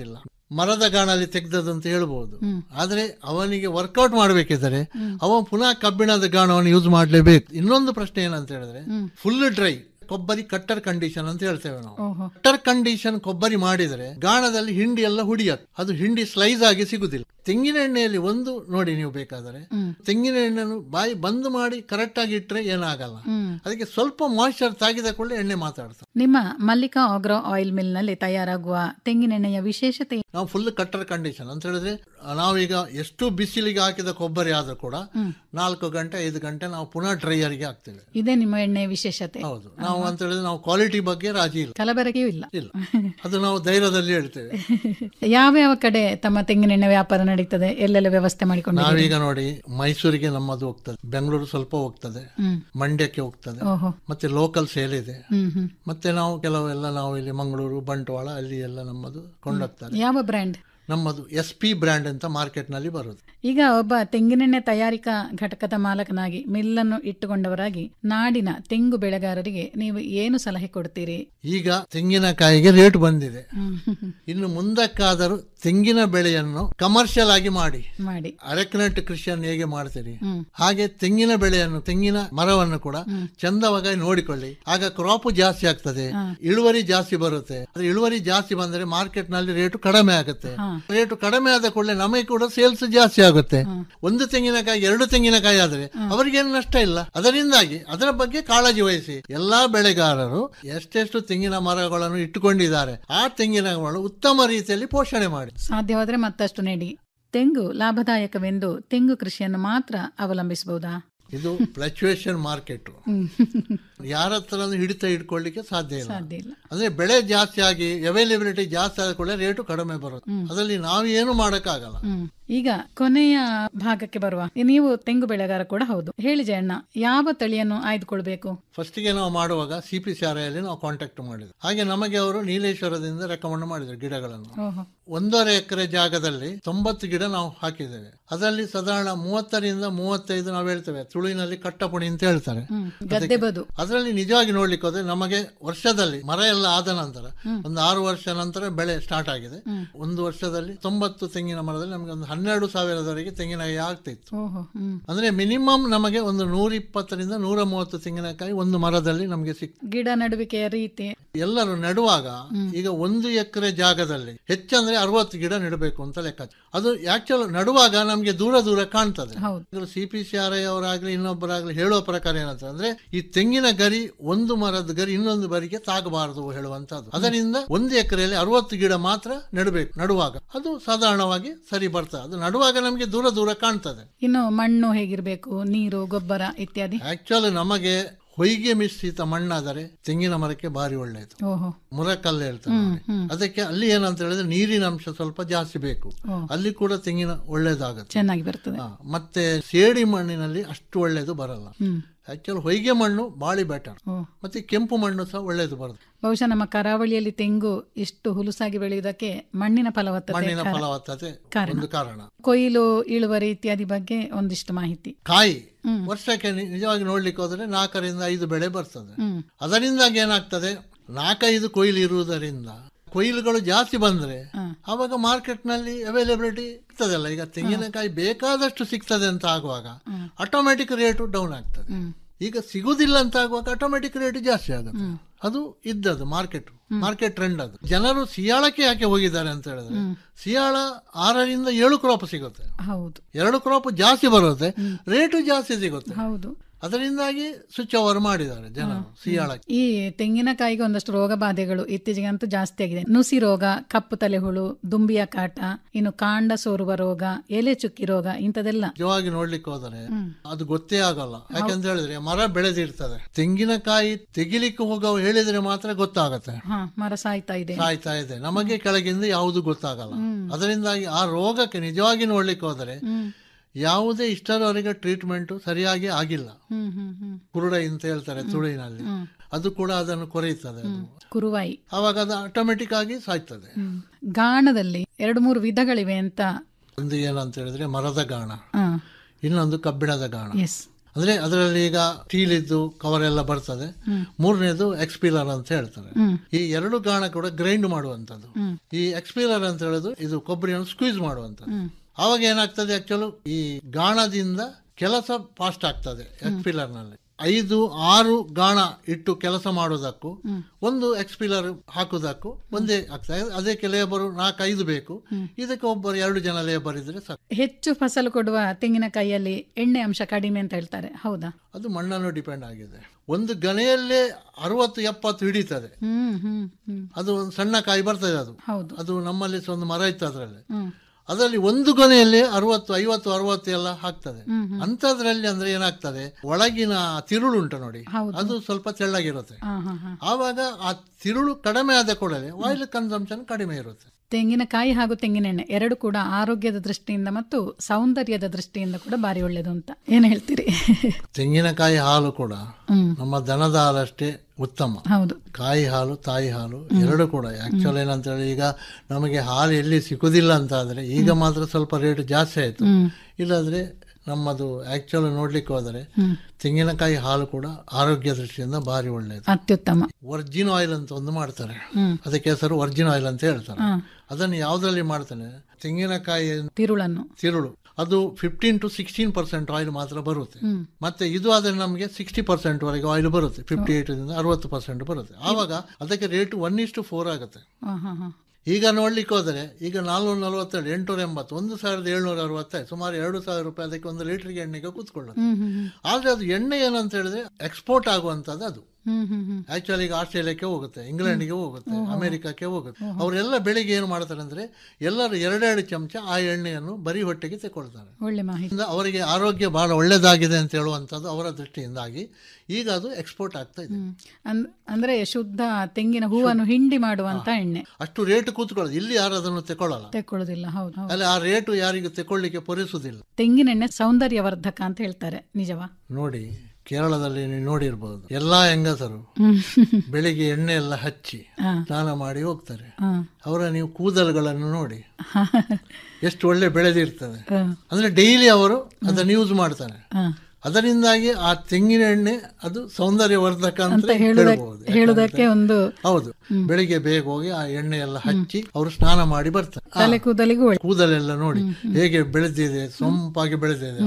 Speaker 8: ಮರದ ಗಾಣಲ್ಲಿ ತೆಗ್ದದ್ದು ಅಂತ ಹೇಳ್ಬೋದು ಆದ್ರೆ ಅವನಿಗೆ ವರ್ಕೌಟ್ ಮಾಡಬೇಕಿದ್ದರೆ ಅವ ಪುನಃ ಕಬ್ಬಿಣದ ಗಾಣವನ್ನು ಯೂಸ್ ಮಾಡಲೇಬೇಕು ಇನ್ನೊಂದು ಪ್ರಶ್ನೆ ಏನಂತ ಹೇಳಿದ್ರೆ ಫುಲ್ ಡ್ರೈ ಕೊಬ್ಬರಿ ಕಟ್ಟರ್ ಕಂಡೀಷನ್ ಅಂತ ಹೇಳ್ತೇವೆ ನಾವು
Speaker 4: ಓಹೋ
Speaker 8: ಕಟ್ಟರ್ ಕಂಡೀಷನ್ ಕೊಬ್ಬರಿ ಮಾಡಿದರೆ ಗಾಣದಲ್ಲಿ ಹಿಂಡಿ ಎಲ್ಲ ಹುಡಿಯತ್ತೆ ಅದು ಹಿಂಡಿ ಸ್ಲೈಸ್ ಆಗಿ ಸಿಗುದಿಲ್ಲ ತೆಂಗಿನ ಎಣ್ಣೆಯಲ್ಲಿ ಒಂದು ನೋಡಿ ನೀವು ಬೇಕಾದರೆ ತೆಂಗಿನ ಎಣ್ಣೆಯನ್ನು ಬಾಯಿ ಬಂದ್ ಮಾಡಿ ಕರೆಕ್ಟ್ ಆಗಿ ಇಟ್ರೆ ಏನಾಗಲ್ಲ ಅದಕ್ಕೆ ಸ್ವಲ್ಪ ಮಾಯಿಶ್ಚರ್ ತಾಗಿದ ಕೂಡಲೇ ಎಣ್ಣೆ ಮಾತಾಡ್ತಾರೆ
Speaker 4: ನಿಮ್ಮ ಮಲ್ಲಿಕಾ ಆಗ್ರೋ ಆಯಿಲ್ ಮಿಲ್ ನಲ್ಲಿ ತಯಾರಾಗುವ ತೆಂಗಿನೆಣ್ಣೆಯ ವಿಶೇಷತೆ
Speaker 8: ನಾವು ಫುಲ್ ಕಟ್ಟರ್ ಕಂಡೀಷನ್ ಅಂತ ಹೇಳಿದ್ರೆ ನಾವೀಗ ಎಷ್ಟು ಬಿಸಿಲಿಗೆ ಹಾಕಿದ ಕೊಬ್ಬರಿ ಆದ್ರೂ ಕೂಡ ನಾಲ್ಕು ಗಂಟೆ ಐದು ಗಂಟೆ ನಾವು ಪುನಃ ಡ್ರೈಯರ್ಗೆ ಹಾಕ್ತೇವೆ
Speaker 4: ಇದೇ ನಿಮ್ಮ ಎಣ್ಣೆ ವಿಶೇಷತೆ
Speaker 8: ಹೌದು ನಾವು ಅಂತ ಹೇಳಿದ್ರೆ ನಾವು ಕ್ವಾಲಿಟಿ ಬಗ್ಗೆ ರಾಜಿ ಇಲ್ಲ
Speaker 4: ಕಲಬೆರಕೆಯೂ ಇಲ್ಲ
Speaker 8: ಇಲ್ಲ ಅದು ನಾವು ಧೈರ್ಯದಲ್ಲಿ ಹೇಳ್ತೇವೆ
Speaker 4: ಯಾವ ಯಾವ ಕಡೆ ತಮ್ಮ ತೆಂಗಿನೆಣ್ಣೆ ವ್ಯಾಪಾರ ನಡೀತದೆ ಎಲ್ಲೆಲ್ಲ ವ್ಯವಸ್ಥೆ ಮಾಡಿಕೊಂಡು
Speaker 8: ನಾವೀಗ ನೋಡಿ ಮೈಸೂರಿಗೆ ನಮ್ಮದು ಹೋಗ್ತದೆ ಬೆಂಗಳೂರು ಸ್ವಲ್ಪ ಹೋಗ್ತದೆ ಮಂಡ್ಯಕ್ಕೆ ಹೋಗ್ತದೆ
Speaker 4: ಓಹೋ
Speaker 8: ಮತ್ತೆ ಲೋಕಲ್ ಸೇಲ್ ಇದೆ
Speaker 4: ಹ್ಮ್ ಹ್ಮ್
Speaker 8: ಮತ್ತೆ ನಾವು ಕೆಲವೆಲ್ಲ ನಾವು ಇಲ್ಲಿ ಮಂಗಳೂರು ಬಂಟ್ವಾಳ ಅಲ್ಲಿ ಎಲ್ಲ ನಮ್ಮದು ಕೊಂಡೋಗ್ತಾರೆ
Speaker 4: ಯಾವ ಬ್ರ್ಯಾಂಡ್
Speaker 8: ನಮ್ಮದು ಎಸ್ ಪಿ ಬ್ರ್ಯಾಂಡ್ ಅಂತ ಮಾರ್ಕೆಟ್ ನಲ್ಲಿ ಬರುದು
Speaker 4: ಈಗ ಒಬ್ಬ ತೆಂಗಿನೆಣ್ಣೆ ತಯಾರಿಕಾ ಘಟಕದ ಮಾಲಕನಾಗಿ ಮಿಲ್ಲನ್ನು ಇಟ್ಟುಕೊಂಡವರಾಗಿ ನಾಡಿನ ತೆಂಗು ಬೆಳೆಗಾರರಿಗೆ ನೀವು ಏನು ಸಲಹೆ ಕೊಡ್ತೀರಿ
Speaker 8: ಈಗ ತೆಂಗಿನಕಾಯಿಗೆ ರೇಟ್ ಬಂದಿದೆ
Speaker 4: ಹ್ಮ್, ಹ್ಮ್, ಹ್ಮ್.
Speaker 8: ಇನ್ನು ಮುಂದಕ್ಕಾದರೂ ತೆಂಗಿನ ಬೆಳೆಯನ್ನು ಕಮರ್ಷಿಯಲ್ ಆಗಿ ಮಾಡಿ
Speaker 4: ಮಾಡಿ
Speaker 8: ಅರೆಕ್ನಟ್ ಕೃಷಿಯನ್ನು ಹೇಗೆ ಮಾಡ್ತೀರಿ
Speaker 4: ಹ್ಮ್.
Speaker 8: ಹಾಗೆ ತೆಂಗಿನ ಬೆಳೆಯನ್ನು ತೆಂಗಿನ ಮರವನ್ನು ಕೂಡ ಚಂದವಾಗಿ ನೋಡಿಕೊಳ್ಳಿ ಆಗ ಕ್ರಾಪ್ ಜಾಸ್ತಿ ಆಗ್ತದೆ ಇಳುವರಿ ಜಾಸ್ತಿ ಬರುತ್ತೆ ಅದು ಇಳುವರಿ ಜಾಸ್ತಿ ಬಂದರೆ ಮಾರ್ಕೆಟ್ ನಲ್ಲಿ ರೇಟು ಕಡಿಮೆ ಆಗುತ್ತೆ ರೇಟು ಕಡಿಮೆ ಆದ ಕೂಡಲೇ ನಮಗೆ ಕೂಡ ಸೇಲ್ಸ್ ಜಾಸ್ತಿ ಆಗುತ್ತೆ ಒಂದು ತೆಂಗಿನಕಾಯಿ ಎರಡು ತೆಂಗಿನಕಾಯಿ ಆದ್ರೆ ಅವರಿಗೇನು ನಷ್ಟ ಇಲ್ಲ ಅದರಿಂದಾಗಿ ಅದರ ಬಗ್ಗೆ ಕಾಳಜಿ ವಹಿಸಿ ಎಲ್ಲಾ ಬೆಳೆಗಾರರು ಎಷ್ಟೆಷ್ಟು ತೆಂಗಿನ ಮರಗಳನ್ನು ಇಟ್ಟುಕೊಂಡಿದ್ದಾರೆ ಆ ತೆಂಗಿನ ಮರಗಳು ಉತ್ತಮ ರೀತಿಯಲ್ಲಿ ಪೋಷಣೆ ಮಾಡಿ
Speaker 4: ಸಾಧ್ಯವಾದ್ರೆ ಮತ್ತಷ್ಟು ನೆಡಿ ತೆಂಗು ಲಾಭದಾಯಕವೆಂದು ತೆಂಗು ಕೃಷಿಯನ್ನು ಮಾತ್ರ ಅವಲಂಬಿಸಬಹುದಾ
Speaker 8: ಇದು ಫ್ಲಕ್ಚುಯೇಷನ್ ಮಾರ್ಕೆಟ್ ಯಾರ ಹತ್ರ ಹಿಡಿತ ಇಟ್ಕೊಳ್ಳಿಕ್ಕೆ ಸಾಧ್ಯ ಇಲ್ಲ
Speaker 4: ಸಾಧ್ಯ ಇಲ್ಲ
Speaker 8: ಅಂದ್ರೆ ಬೆಳೆ ಜಾಸ್ತಿ ಆಗಿ ಅವೈಲೇಬಿಲಿಟಿ ಜಾಸ್ತಿ ಆದ ಕೂಡಲೇ ರೇಟು ಕಡಿಮೆ ಬರುತ್ತೆ ಅದರಲ್ಲಿ ನಾವು ಏನು ಮಾಡಕ್ಕಾಗಲ್ಲ
Speaker 4: ಹ್ಮ್ ಈಗ ಕೊನೆಯ ಭಾಗಕ್ಕೆ ಬರುವ ನೀವು ತೆಂಗು ಬೆಳೆಗಾರ ಕೂಡ ಹೌದು ಹೇಳಿ ಜಯಣ್ಣ ಯಾವ ತಳಿಯನ್ನು ಆಯ್ದುಕೊಳ್ಬೇಕು
Speaker 8: ಫಸ್ಟಿಗೆ ನಾವು ಮಾಡುವಾಗ ಸಿ ಪಿ ಸಿ ಆರ್ ಐಯಲ್ಲಿ ನಾವು ಕಾಂಟ್ಯಾಕ್ಟ್ ಮಾಡಿದ್ವಿ ಹಾಗೆ ನಮಗೆ ಅವರು ನೀಲೇಶ್ವರದಿಂದ ರೆಕಮೆಂಡ್ ಮಾಡಿದ್ರು ಗಿಡಗಳನ್ನು
Speaker 4: ಓಹೋ
Speaker 8: ಒಂದೂವರೆ ಎಕರೆ ಜಾಗದಲ್ಲಿ ತೊಂಬತ್ತು ಗಿಡ ನಾವು ಹಾಕಿದ್ದೇವೆ ಅದರಲ್ಲಿ ಸಾಧಾರಣ ಮೂವತ್ತರಿಂದ ಮೂವತ್ತೈದು ನಾವು ಹೇಳ್ತೇವೆ ತುಳುವಿನಲ್ಲಿ ಕಟ್ಟಪುಣಿ ಅಂತ ಹೇಳ್ತಾರೆ
Speaker 4: ಹ್ಮ್ ಗದ್ದೆ ಬದು
Speaker 8: ಅದರಲ್ಲಿ ನಿಜವಾಗಿ ನೋಡ್ಲಿಕ್ಕೆ ಹೋದ್ರೆ ನಮಗೆ ವರ್ಷದಲ್ಲಿ ಮರ ಎಲ್ಲ ಆದ ನಂತರ ಒಂದು ಆರು ವರ್ಷ ನಂತರ ಬೆಳೆ ಸ್ಟಾರ್ಟ್ ಆಗಿದೆ ಒಂದು ವರ್ಷದಲ್ಲಿ ತೊಂಬತ್ತು ತೆಂಗಿನ ಮರದಲ್ಲಿ ನಮಗೆ ಒಂದು ಹನ್ನೆರಡು ಸಾವಿರದವರೆಗೆ ತೆಂಗಿನಕಾಯಿ ಆಗ್ತಿತ್ತು
Speaker 4: ಓಹೋ ಹ್ಮ್
Speaker 8: ಅಂದ್ರೆ ಮಿನಿಮಮ್ ನಮಗೆ ಒಂದು ನೂರ ಇಪ್ಪತ್ತರಿಂದ ನೂರ ಮೂವತ್ತು ತೆಂಗಿನಕಾಯಿ ಒಂದು ಮರದಲ್ಲಿ ನಮಗೆ ಸಿಕ್ತು
Speaker 4: ಗಿಡ ನಡುವಿಕೆಯ ರೀತಿ
Speaker 8: ಎಲ್ಲರೂ ನೆಡುವಾಗ ಈಗ ಒಂದು ಎಕರೆ ಜಾಗದಲ್ಲಿ ಹೆಚ್ಚಂದ್ರೆ ಅರವತ್ತು ಗಿಡ ನೆಡಬೇಕು ಅಂತ ಲೆಕ್ಕ ಅದು ಆಕ್ಚುಲ್ ನಡುವಾಗ ನಮ್ಗೆ ದೂರ ದೂರ ಕಾಣ್ತದೆ
Speaker 4: ಹೌದು.
Speaker 8: C P C R I ಅವರಾಗ್ಲಿ ಇನ್ನೊಬ್ಬರಾಗ್ಲಿ ಹೇಳೋ ಪ್ರಕಾರ ಏನಂತ ಅಂದ್ರೆ ಈ ತೆಂಗಿನ ಗರಿ ಒಂದು ಮರದ ಗರಿ ಇನ್ನೊಂದು ಬರಿಗೆ ತಾಗಬಾರದು ಹೇಳುವಂತದ್ದು ಅದರಿಂದ ಒಂದು ಎಕರೆಯಲ್ಲಿ ಅರವತ್ತು ಗಿಡ ಮಾತ್ರ ನೆಡಬೇಕು ನಡುವಾಗ ಅದು ಸಾಧಾರಣವಾಗಿ ಸರಿ ಬರ್ತದೆ ಅದು ನಡುವಾಗ ನಮ್ಗೆ ದೂರ ದೂರ ಕಾಣ್ತದೆ
Speaker 4: ಇನ್ನು ಮಣ್ಣು ಹೇಗಿರ್ಬೇಕು ನೀರು ಗೊಬ್ಬರ ಇತ್ಯಾದಿ
Speaker 8: ಆಕ್ಚುಲಿ ನಮಗೆ ಹೊಯ್ಗೆ ಮಿಶ್ರಿತ ಮಣ್ಣಾದರೆ ತೆಂಗಿನ ಮರಕ್ಕೆ ಭಾರಿ ಒಳ್ಳೆಯದು
Speaker 4: ಓಹೋ
Speaker 8: ಮುರಕಲ್ಲು ಹೇಳ್ತಾರೆ ನೋಡಿ. ಅದಕ್ಕೆ ಅಲ್ಲಿ ಏನಂತ ಹೇಳಿದ್ರೆ ನೀರಿನ ಅಂಶ ಸ್ವಲ್ಪ ಜಾಸ್ತಿ ಬೇಕು
Speaker 4: ಓ.
Speaker 8: ಅಲ್ಲಿ ಕೂಡ ತೆಂಗಿನ ಒಳ್ಳೇದಾಗುತ್ತೆ
Speaker 4: ಚೆನ್ನಾಗಿ ಬರ್ತದೆ
Speaker 8: ಹಾ, ಮತ್ತೆ ಸೇಡಿ ಮಣ್ಣಿನಲ್ಲಿ ಅಷ್ಟು ಒಳ್ಳೇದು ಬರಲ್ಲ
Speaker 4: ಹ್ಮ್
Speaker 8: ಆಕ್ಚುಲಿ ಹೊಯ್ಗೆ ಮಣ್ಣು ಬಾಳಿ ಬೆಟರ್
Speaker 4: ಓ
Speaker 8: ಮತ್ತೆ ಕೆಂಪು ಮಣ್ಣು ಸಹ ಒಳ್ಳೇದು ಬರುತ್ತೆ
Speaker 4: ಬಹುಶಃ ನಮ್ಮ ಕರಾವಳಿಯಲ್ಲಿ ತೆಂಗು ಇಷ್ಟು ಹುಲುಸಾಗಿ ಬೆಳೆಯುವುದಕ್ಕೆ ಮಣ್ಣಿನ ಫಲವತ್ತತೆ
Speaker 8: ಮಣ್ಣಿನ
Speaker 4: ಕಾರಣ.
Speaker 8: ಫಲವತ್ತತೆ
Speaker 4: ಕಾರಣ.
Speaker 8: ಒಂದು ಕಾರಣ
Speaker 4: ಕೊಯ್ಲು ಇಳುವರಿ ಇತ್ಯಾದಿ ಬಗ್ಗೆ ಒಂದಿಷ್ಟು ಮಾಹಿತಿ
Speaker 8: ಕಾಯಿ ವರ್ಷಕ್ಕೆ ನಿ- ನಿಜವಾಗಿ ನೋಡ್ಲಿಕ್ಕೆ ಹೋದ್ರೆ ನಾಲ್ಕರಿಂದ ಐದು ಬೆಳೆ ಬರ್ತದೆ
Speaker 4: ಹ್ಮ್
Speaker 8: ಅದರಿಂದಾಗಿ ಏನಾಗ್ತದೆ ನಾಲ್ಕೈದು ಕೊಯ್ಲು ಇರುವುದರಿಂದ ಕೊಯ್ಲುಗಳು ಜಾಸ್ತಿ ಬಂದ್ರೆ ಆವಾಗ ಮಾರ್ಕೆಟ್ ನಲ್ಲಿ ಅವೈಲಬಿಲಿಟಿ ಇರ್ತದಲ್ಲ ಈಗ ತೆಂಗಿನಕಾಯಿ ಬೇಕಾದಷ್ಟು ಸಿಗ್ತದೆ ಅಂತ ಆಗುವಾಗ ಆಟೋಮೆಟಿಕ್ ರೇಟು ಡೌನ್ ಆಗ್ತದೆ ಈಗ ಸಿಗುದಿಲ್ಲ ಅಂತ ಆಗುವಾಗ ಆಟೋಮೆಟಿಕ್ ರೇಟ್ ಜಾಸ್ತಿ ಆಗುತ್ತೆ ಅದು ಇದ್ದದು ಮಾರ್ಕೆಟ್ ಮಾರ್ಕೆಟ್ ಟ್ರೆಂಡ್ ಅದು ಜನರು ಸಿಯಾಳಕ್ಕೆ ಯಾಕೆ ಹೋಗಿದ್ದಾರೆ ಅಂತ ಹೇಳಿದ್ರೆ ಸಿಯಾಳ ಆರರಿಂದ ಏಳು ಕ್ರಾಪ್ ಸಿಗುತ್ತೆ
Speaker 4: ಹೌದು
Speaker 8: ಎರಡು ಕ್ರಾಪ್ ಜಾಸ್ತಿ ಬರುತ್ತೆ ರೇಟು ಜಾಸ್ತಿ ಸಿಗುತ್ತೆ
Speaker 4: ಹೌದು
Speaker 8: ಅದರಿಂದಾಗಿ ಸ್ವಿಚ್ ಓವರ್ ಮಾಡಿದ್ದಾರೆ ಜನರು ಸಿಯಾಳಕ್ಕೆ
Speaker 4: ಈ ತೆಂಗಿನಕಾಯಿಗೆ ಒಂದಷ್ಟು ರೋಗ ಬಾಧೆಗಳು ಇತ್ತೀಚೆಗಂತೂ ಜಾಸ್ತಿ ಆಗಿದೆ ನುಸಿ ರೋಗ ಕಪ್ಪು ತಲೆಹುಳು ದುಂಬಿಯ ಕಾಟ ಇನ್ನು ಕಾಂಡ ಸೋರುವ ರೋಗ ಎಲೆ ಚುಕ್ಕಿ ರೋಗ ಇಂಥದೆಲ್ಲ
Speaker 8: ನಿಜವಾಗಿ ನೋಡ್ಲಿಕ್ಕೆ ಹೋದರೆ ಅದು ಗೊತ್ತೇ ಆಗಲ್ಲ ಯಾಕಂತ ಹೇಳಿದ್ರೆ ಮರ ಬೆಳೆದಿರ್ತದೆ ತೆಂಗಿನಕಾಯಿ ತೆಗಿಲಿಕ್ಕೆ ಹೋಗೋ ಹೇಳಿದ್ರೆ ಮಾತ್ರ ಗೊತ್ತಾಗತ್ತೆ
Speaker 4: ಹಾ ಮರ ಸಾಯ್ತಾ ಇದೆ
Speaker 8: ಸಾಯ್ತಾ ಇದೆ ನಮಗೆ ಕೆಳಗಿಂದ ಯಾವುದು ಗೊತ್ತಾಗಲ್ಲ ಅದರಿಂದಾಗಿ ಆ ರೋಗಕ್ಕೆ ನಿಜವಾಗಿ ನೋಡ್ಲಿಕ್ಕೆ ಹೋದರೆ ಯಾವುದೇ ಇಷ್ಟರವರೆಗೆ ಟ್ರೀಟ್ಮೆಂಟ್ ಸರಿಯಾಗಿ ಆಗಿಲ್ಲ
Speaker 4: ಹ್ಮ್ ಹ್ಮ್ ಹ್ಮ್
Speaker 8: ಕುರುಡ ಅಂತ ಹೇಳ್ತಾರೆ ತುಳುವಿನಲ್ಲಿ ಅದು ಕೂಡ ಅದನ್ನು ಕೊರೆಯುತ್ತದೆ ಅದು
Speaker 4: ಕುರುವಾಯಿ
Speaker 8: ಅವಾಗ ಅದು ಆಟೋಮೆಟಿಕ್ ಆಗಿ ಸಾಯ್ತದೆ
Speaker 4: ಹ್ಮ್. ಗಾಣದಲ್ಲಿ ಎರಡು ಮೂರು ವಿಧಗಳಿವೆ ಅಂತ
Speaker 8: ಒಂದು ಏನಂತ ಹೇಳಿದ್ರೆ ಮರದ ಗಾಣ
Speaker 4: ಹಾ
Speaker 8: ಇನ್ನೊಂದು ಕಬ್ಬಿಣದ ಗಾಣ
Speaker 4: ಎಸ್
Speaker 8: ಅಂದ್ರೆ ಅದರಲ್ಲಿ ಈಗ ಸ್ಟೀಲ್ ಇದ್ದು ಕವರ್ ಎಲ್ಲ ಬರ್ತದೆ ಮೂರನೇದು ಎಕ್ಸ್ಪೀಲರ್ ಅಂತ ಹೇಳ್ತಾರೆ ಈ ಎರಡು ಗಾಣ ಕೂಡ ಗ್ರೈಂಡ್ ಮಾಡುವಂತದ್ದು ಈ ಎಕ್ಸ್ಪೀಲರ್ ಅಂತ ಹೇಳೋದು ಇದು ಕೊಬ್ಬರಿಯನ್ನು ಸ್ಕ್ವೀಸ್ ಮಾಡುವಂತದ್ದು ಆವಾಗ ಏನಾಗ್ತದೆ ಆಕ್ಚುಲಿ ಈ ಗಾಣದಿಂದ ಕೆಲಸ ಫಾಸ್ಟ್ ಆಗ್ತದೆ ಎಕ್ಸ್ಪೀಲರ್ ನಲ್ಲಿ ಐದು ಆರು ಗಾಣ ಇಟ್ಟು ಕೆಲಸ ಮಾಡೋದಕ್ಕೂ ಒಂದು ಎಕ್ಸ್ಪೀಲರ್ ಹಾಕುವುದಕ್ಕೂ ಒಂದೇ ಆಗ್ತದೆ ಅದಕ್ಕೆ ಲೇಬರ್ ನಾಲ್ಕೈದು ಬೇಕು ಇದಕ್ಕೆ ಒಬ್ಬರು ಎರಡು ಜನ ಲೇಬರ್ ಇದ್ರೆ ಸಾಕು
Speaker 4: ಹೆಚ್ಚು ಫಸಲು ಕೊಡುವ ತೆಂಗಿನಕಾಯಿಯಲ್ಲಿ ಎಣ್ಣೆ ಅಂಶ ಕಡಿಮೆ ಅಂತ ಹೇಳ್ತಾರೆ ಹೌದಾ
Speaker 8: ಅದು ಮಣ್ಣನ್ನು ಡಿಪೆಂಡ್ ಆಗಿದೆ ಒಂದು ಗಣೆಯಲ್ಲೇ ಅರವತ್ತು ಎಪ್ಪತ್ತು ಹಿಡಿತದೆ
Speaker 4: ಹ್ಮ್ ಹ್ಮ್ ಹ್ಮ್
Speaker 8: ಅದು ಒಂದು ಸಣ್ಣ ಕಾಯಿ ಬರ್ತದೆ ಅದು
Speaker 4: ಹೌದು
Speaker 8: ಅದು ನಮ್ಮಲ್ಲಿ ಸಹ ಒಂದು ಮರ ಇತ್ತು ಅದರಲ್ಲಿ
Speaker 4: ಹ್ಮ್
Speaker 8: ಅದರಲ್ಲಿ ಒಂದು ಗೊನೆಯಲ್ಲಿ ಅರವತ್ತು ಐವತ್ತು ಅರವತ್ತು ಎಲ್ಲ ಹಾಕ್ತದೆ ಅಂತದ್ರಲ್ಲಿ ಅಂದ್ರೆ ಏನಾಗ್ತದೆ ಒಳಗಿನ ತಿರುಳು ಉಂಟು ನೋಡಿ
Speaker 4: ಹೌದು.
Speaker 8: ಅದು ಸ್ವಲ್ಪ ತೆಳ್ಳಗಿರುತ್ತೆ
Speaker 4: ಹಾ ಹಾ ಹಾ
Speaker 8: ಆವಾಗ ಆ ತಿರುಳು ಕಡಿಮೆ ಆದ ಕೂಡಲೇ ಆಯಿಲ್ ಕನ್ಸಂಪ್ಷನ್ ಕಡಿಮೆ ಇರುತ್ತೆ
Speaker 4: ತೆಂಗಿನಕಾಯಿ ಹಾಗೂ ತೆಂಗಿನೆಣ್ಣೆ ಎರಡು ಕೂಡ ಆರೋಗ್ಯದ ದೃಷ್ಟಿಯಿಂದ ಮತ್ತು ಸೌಂದರ್ಯದ ದೃಷ್ಟಿಯಿಂದ ಕೂಡ ಬಾರಿ ಒಳ್ಳೇದು ಅಂತ ಏನ್ ಹೇಳ್ತೀರಿ
Speaker 8: ತೆಂಗಿನಕಾಯಿ ಹಾಲು ಕೂಡ
Speaker 4: ಹ್ಮ್
Speaker 8: ನಮ್ಮ ದನದ ಹಾಲಷ್ಟೇ ಉತ್ತಮ
Speaker 4: ಹೌದು
Speaker 8: ಕಾಯಿ ಹಾಲು ತಾಯಿ ಹಾಲು ಎರಡು ಕೂಡ ಆಕ್ಚುಲ್ ಏನಂತ ಹೇಳಿ ಈಗ ನಮಗೆ ಹಾಲು ಎಲ್ಲಿ ಸಿಗುದಿಲ್ಲ ಅಂತ ಆದ್ರೆ ಈಗ ಮಾತ್ರ ಸ್ವಲ್ಪ ರೇಟ್ ಜಾಸ್ತಿ ಆಯ್ತು ಇಲ್ಲಾಂದ್ರೆ ನಮ್ಮದು ಆಕ್ಚುಲ್ ನೋಡ್ಲಿಕ್ಕೆ ಹೋದರೆ ತೆಂಗಿನಕಾಯಿ ಹಾಲು ಕೂಡ ಆರೋಗ್ಯ ದೃಷ್ಟಿಯಿಂದ ಭಾರಿ ಒಳ್ಳೆಯದು
Speaker 4: ಅತ್ಯುತ್ತಮ
Speaker 8: ವರ್ಜಿನ್ ಆಯಿಲ್ ಅಂತ ಒಂದು ಮಾಡ್ತಾರೆ
Speaker 4: ಹ್ಮ್.
Speaker 8: ಅದಕ್ಕೆ ಹೆಸರು ವರ್ಜಿನ್ ಆಯಿಲ್ ಅಂತ ಹೇಳ್ತಾರೆ
Speaker 4: ಹಾ.
Speaker 8: ಅದನ್ನು ಯಾವ್ದ್ರಲ್ಲಿ ಮಾಡ್ತಾನೆ ತೆಂಗಿನಕಾಯಿ
Speaker 4: ತಿರುಳನ್ನು
Speaker 8: ತಿರುಳು ಅದು fifteen to sixteen percent oil ಮಾತ್ರ ಬರುತ್ತೆ ಮತ್ತೆ ಇದು ಆದ್ರೆ ನಮಗೆ ಸಿಕ್ಸ್ಟಿ ಪರ್ಸೆಂಟ್ ವರೆಗೆ ಆಯಿಲ್ ಬರುತ್ತೆ ಫಿಫ್ಟಿ ಏಟ್ ಇಂದ ಅರವತ್ತು ಪರ್ಸೆಂಟ್ ಬರುತ್ತೆ ಆವಾಗ ಅದಕ್ಕೆ ರೇಟ್ ಒನ್ ಇಷ್ಟು ಫೋರ್ ಆಗುತ್ತೆ
Speaker 4: ಹಾ ಹಾ ಹಾ
Speaker 8: ಈಗ ನೋಡ್ಲಿಕ್ಕೆ ಹೋದರೆ ಈಗ ನಾಲ್ನೂರ ನಲವತ್ತೆರಡು ಎಂಟುನೂರ ಎಂಬತ್ತು ಒಂದು ಸಾವಿರದ ಏಳ್ನೂರ ಅರವತ್ತೈದು ಸುಮಾರು ಎರಡು ಸಾವಿರ ರೂಪಾಯಿ ಅದಕ್ಕೆ ಒಂದು ಲೀಟರ್ಗೆ ಎಣ್ಣೆಗೆ ಕೂತ್ಕೊಳ್ಳೋದು
Speaker 4: ಹ್ಮ್ ಹ್ಮ್ ಹ್ಮ್
Speaker 8: ಆದ್ರೆ ಅದು ಎಣ್ಣೆ ಏನಂತ ಹೇಳಿದ್ರೆ ಎಕ್ಸ್ಪೋರ್ಟ್ ಆಗುವಂತದ್ದು ಅದು
Speaker 4: ಹ್ಮ್ ಹ್ಮ್ ಹ್ಮ್
Speaker 8: ಆಕ್ಚುಲಿ ಈಗ ಆಸ್ಟ್ರೇಲಿಯಾಕ್ಕೆ ಹೋಗುತ್ತೆ ಇಂಗ್ಲೆಂಡ್ಗೆ ಹೋಗುತ್ತೆ ಅಮೆರಿಕಕ್ಕೆ ಹೋಗುತ್ತೆ ಅವರೆಲ್ಲ ಬೆಳಿಗ್ಗೆ ಏನು ಮಾಡ್ತಾರೆ ಅಂದ್ರೆ ಎಲ್ಲರೂ ಎರಡೆರಡು ಚಮಚ ಆ ಎಣ್ಣೆಯನ್ನು ಬರೀ ಹೊಟ್ಟೆಗೆ ತಗೊಳ್ತಾರೆ
Speaker 4: ಒಳ್ಳೆ ಮಾಹಿತಿ
Speaker 8: ಇಂದ ಅವರಿಗೆ ಆರೋಗ್ಯ ಬಹಳ ಒಳ್ಳೆಯದಾಗಿದೆ ಅಂತ ಹೇಳುವಂಥದ್ದು ಅವರ ದೃಷ್ಟಿಯಿಂದಾಗಿ ಈಗ ಅದು ಎಕ್ಸ್ಪೋರ್ಟ್ ಆಗ್ತಾ ಇದೆ
Speaker 4: ಹ್ಮ್. ಅಂದ್- ಅಂದ್ರೆ ಶುದ್ಧ ತೆಂಗಿನ ಹೂವನ್ನು ಹಿಂಡಿ ಮಾಡುವಂತ ಎಣ್ಣೆ
Speaker 8: ಅಷ್ಟು ರೇಟ್ ಕೂತ್ಕೊಳ್ಳೋದು ಇಲ್ಲಿ ಯಾರು ಅದನ್ನು ತಗೊಳ್ಳಲ್ಲ
Speaker 4: ತೆಕ್ಕೊಳ್ಳೋದಿಲ್ಲ ಹೌದು ಹೌದು
Speaker 8: ಅಲ್ಲಿ ಆ ರೇಟು ಯಾರಿಗೂ ತಗೊಳ್ಳಿಕ್ಕೆ ಪೊರಿಸುವುದಿಲ್ಲ
Speaker 4: ತೆಂಗಿನೆಣ್ಣೆ ಸೌಂದರ್ಯವರ್ಧಕ ಅಂತ ಹೇಳ್ತಾರೆ ನಿಜವಾ
Speaker 8: ನೋಡಿ ಕೇರಳದಲ್ಲಿ ನೀವು ನೋಡಿರ್ಬೋದು ಎಲ್ಲಾ ಹೆಂಗಸರು ಬೆಳಿಗ್ಗೆ ಎಣ್ಣೆ ಎಲ್ಲ ಹಚ್ಚಿ
Speaker 4: ಹಾ.
Speaker 8: ಸ್ನಾನ ಮಾಡಿ ಹೋಗ್ತಾರೆ
Speaker 4: ಹಾ.
Speaker 8: ಅವರ ನೀವು ಕೂದಲುಗಳನ್ನು ನೋಡಿ ಎಷ್ಟು ಒಳ್ಳೆ ಬೆಳೆದಿರ್ತದೆ
Speaker 4: ಹಾ.
Speaker 8: ಅಂದ್ರೆ ಡೈಲಿ ಅವರು ಅದನ್ನು ಯೂಸ್ ಮಾಡ್ತಾರೆ
Speaker 4: ಹಾ.
Speaker 8: ಅದರಿಂದಾಗಿ ಆ ತೆಂಗಿನ ಎಣ್ಣೆ ಅದು ಸೌಂದರ್ಯವರ್ಧಕ ಅಂತ
Speaker 4: ಅಂತ ಹೇಳುವುದಕ್ಕೆ
Speaker 8: ಹೇಳ್ಬೋದು
Speaker 4: ಹೇಳುವುದಕ್ಕೆ ಒಂದು
Speaker 8: ಹೌದು ಬೆಳಿಗ್ಗೆ ಬೇಗ ಹೋಗಿ ಆ ಎಣ್ಣೆ ಎಲ್ಲ ಹಚ್ಚಿ ಅವರು ಸ್ನಾನ ಮಾಡಿ ಬರ್ತಾರೆ ಆ,
Speaker 4: ತಲೆ ಕೂದಲಿಗೂ ಒಳ್ಳೆ
Speaker 8: ಕೂದಲೆಲ್ಲ ನೋಡಿ ಹೇಗೆ ಬೆಳೆದಿದೆ ಸೊಂಪಾಗಿ ಬೆಳೆದಿದೆ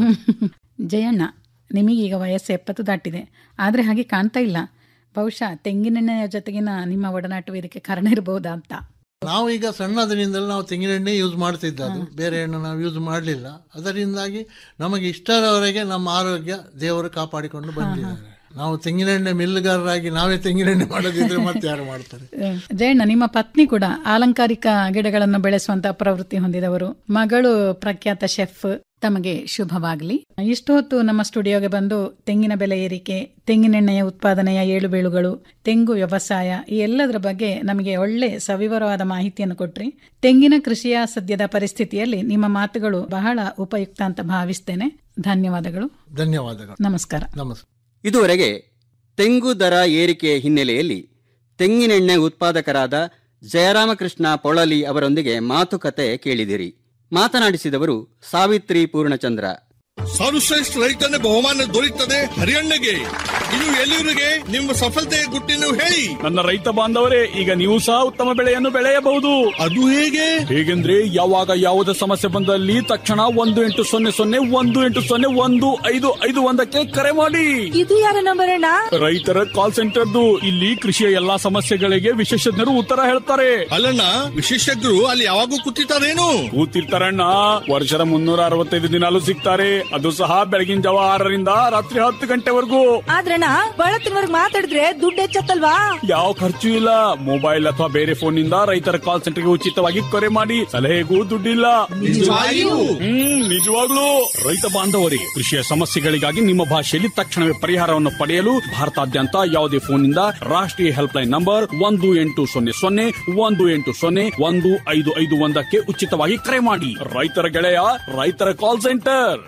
Speaker 4: ಜಯಣ್ಣ ನಿಮಗೀಗ ವಯಸ್ಸು ಎಪ್ಪತ್ತು ದಾಟಿದೆ ಆದರೆ ಹಾಗೆ ಕಾಣ್ತಾ ಇಲ್ಲ ಬಹುಶಃ ತೆಂಗಿನೆಣ್ಣೆಯ ಜೊತೆಗಿನ ನಿಮ್ಮ ಒಡನಾಟವು ಇದಕ್ಕೆ ಕಾರಣ ಇರಬಹುದಾ ಅಂತ
Speaker 8: ನಾವು ಈಗ ಸಣ್ಣದಿನಿಂದಲೂ ನಾವು ತೆಂಗಿನ ಎಣ್ಣೆ ಯೂಸ್ ಮಾಡ್ತಿದ್ದದ್ದು ಬೇರೆ ಎಣ್ಣೆ ನಾವು ಯೂಸ್ ಮಾಡಲಿಲ್ಲ ಅದರಿಂದಾಗಿ ನಮಗೆ ಇಷ್ಟರವರೆಗೆ ನಮ್ಮ ಆರೋಗ್ಯ ದೇವರು ಕಾಪಾಡಿಕೊಂಡು ಬಂದಿದ್ದಾರೆ ನಾವು ತೆಂಗಿನ ಎಣ್ಣೆ ಮಿಲ್ಗಾರರಾಗಿ ನಾವೇ ತೆಂಗಿನ ಎಣ್ಣೆ ಮಾಡೋದಿದ್ರೆ ಮತ್ತೆ ಯಾರು ಮಾಡ್ತಾರೆ
Speaker 4: ಅಹ್, ಜಯಣ್ಣ ನಿಮ್ಮ ಪತ್ನಿ ಕೂಡ ಆಲಂಕಾರಿಕ ಗಿಡಗಳನ್ನು ಬೆಳೆಸುವಂತ ಪ್ರವೃತ್ತಿ ಹೊಂದಿದವರು ಮಗಳು ಪ್ರಖ್ಯಾತ ಶೆಫ್ ತಮಗೆ ಶುಭವಾಗಲಿ ಇಷ್ಟು ಹೊತ್ತು ನಮ್ಮ ಸ್ಟುಡಿಯೋಗೆ ಬಂದು ತೆಂಗಿನ ಬೆಲೆ ಏರಿಕೆ ತೆಂಗಿನೆಣ್ಣೆಯ ಉತ್ಪಾದನೆಯ ಏಳು ಬೀಳುಗಳು ತೆಂಗು ವ್ಯವಸಾಯ ಈ ಎಲ್ಲದರ ಬಗ್ಗೆ ನಮಗೆ ಒಳ್ಳೆ ಸವಿವರವಾದ ಮಾಹಿತಿಯನ್ನು ಕೊಟ್ರಿ ತೆಂಗಿನ ಕೃಷಿಯ ಸದ್ಯದ ಪರಿಸ್ಥಿತಿಯಲ್ಲಿ ನಿಮ್ಮ ಮಾತುಗಳು ಬಹಳ ಉಪಯುಕ್ತ ಅಂತ ಭಾವಿಸ್ತೇನೆ ಧನ್ಯವಾದಗಳು
Speaker 8: ಧನ್ಯವಾದಗಳು
Speaker 4: ನಮಸ್ಕಾರ
Speaker 8: ನಮಸ್ಕಾರ
Speaker 2: ಇದುವರೆಗೆ ತೆಂಗು ದರ ಏರಿಕೆ ಹಿನ್ನೆಲೆಯಲ್ಲಿ ತೆಂಗಿನೆಣ್ಣೆ ಉತ್ಪಾದಕರಾದ ಜಯರಾಮಕೃಷ್ಣ ಪೊಳಲಿ ಅವರೊಂದಿಗೆ ಮಾತುಕತೆ ಕೇಳಿದಿರಿ ಮಾತನಾಡಿಸಿದವರು ಸಾವಿತ್ರಿ ಪೂರ್ಣಚಂದ್ರ
Speaker 9: ಸರ್ವಶ್ರೇಷ್ಠ ರೈತನ ಬಹುಮಾನ ದೊರೆಯುತ್ತದೆ ಹರಿಯಣ್ಣಗೆ ಇದು ಎಲ್ಲಿವರಿಗೆ ನಿಮ್ಮ ಸಫಲತೆಯ ಗುಟ್ಟಿನ ಹೇಳಿ
Speaker 10: ನನ್ನ ರೈತ ಬಾಂಧವರೇ ಈಗ ನೀವು ಸಹ ಉತ್ತಮ ಬೆಳೆಯನ್ನು ಬೆಳೆಯಬಹುದು
Speaker 9: ಅದು ಹೇಗೆ
Speaker 10: ಹೇಗೆಂದ್ರೆ ಯಾವಾಗ ಯಾವುದೇ ಸಮಸ್ಯೆ ಬಂದಲ್ಲಿ ತಕ್ಷಣ ಒಂದು ಎಂಟು ಸೊನ್ನೆ ಸೊನ್ನೆ ಒಂದು ಎಂಟು ಸೊನ್ನೆ ಒಂದು ಐದು ಐದು ಒಂದಕ್ಕೆ ಕರೆ ಮಾಡಿ
Speaker 11: ಇದು ಯಾರ ನಂಬರ್ ಅಣ್ಣ
Speaker 10: ರೈತರ ಕಾಲ್ ಸೆಂಟರ್ದು ಇಲ್ಲಿ ಕೃಷಿಯ ಎಲ್ಲಾ ಸಮಸ್ಯೆಗಳಿಗೆ ವಿಶೇಷಜ್ಞರು ಉತ್ತರ ಹೇಳ್ತಾರೆ
Speaker 9: ಅಲ್ಲಣ್ಣ ವಿಶೇಷಜ್ಞರು ಅಲ್ಲಿ ಯಾವಾಗೂ ಕೂತಿರ್ತಾರೇನು
Speaker 10: ಕೂತಿರ್ತಾರಣ್ಣ ವರ್ಷದ ಮುನ್ನೂರ ಅರವತ್ತೈದು ದಿನಾಲು ಸಿಗ್ತಾರೆ ಅದು ಸಹ ಬೆಳಗಿನ ಜಾವ ಆರರಿಂದ ರಾತ್ರಿ ಹತ್ತು ಗಂಟೆವರೆಗೂ
Speaker 11: ಆದ್ರಣ್ಣ ಬಳತ್ತಿನವರ್ಗ್ ಮಾತಾಡಿದ್ರೆ ದುಡ್ಡು ಹೆಚ್ಚತ್ತಲ್ವಾ
Speaker 10: ಯಾವ ಖರ್ಚು ಇಲ್ಲ ಮೊಬೈಲ್ ಅಥವಾ ಬೇರೆ ಫೋನ್ ನಿಂದ ರೈತರ ಕಾಲ್ ಸೆಂಟರ್ಗೆ ಉಚಿತವಾಗಿ ಕರೆ ಮಾಡಿ ಸಲಹೆಗೂ ದುಡ್ಡಿಲ್ಲ
Speaker 9: ನಿಜವಾಗಿಯೂ?
Speaker 10: ಹ್ಮ್ ನಿಜವಾಗ್ಲೂ ರೈತ ಬಾಂಧವರೇ ಕೃಷಿಯ ಸಮಸ್ಯೆಗಳಿಗಾಗಿ ನಿಮ್ಮ ಭಾಷೆಯಲ್ಲಿ ತಕ್ಷಣವೇ ಪರಿಹಾರವನ್ನು ಪಡೆಯಲು ಭಾರತಾದ್ಯಂತ ಯಾವುದೇ ಫೋನ್ನಿಂದ ರಾಷ್ಟ್ರೀಯ ಹೆಲ್ಪ್ ಲೈನ್ ನಂಬರ್ ಒಂದು ಎಂಟು ಸೊನ್ನೆ ಸೊನ್ನೆ ಒಂದು ಎಂಟು ಸೊನ್ನೆ ಒಂದು ಐದು ಐದು ಒಂದಕ್ಕೆ ಉಚಿತವಾಗಿ ಕರೆ ಮಾಡಿ ರೈತರ ಗೆಳೆಯ ರೈತರ ಕಾಲ್ ಸೆಂಟರ್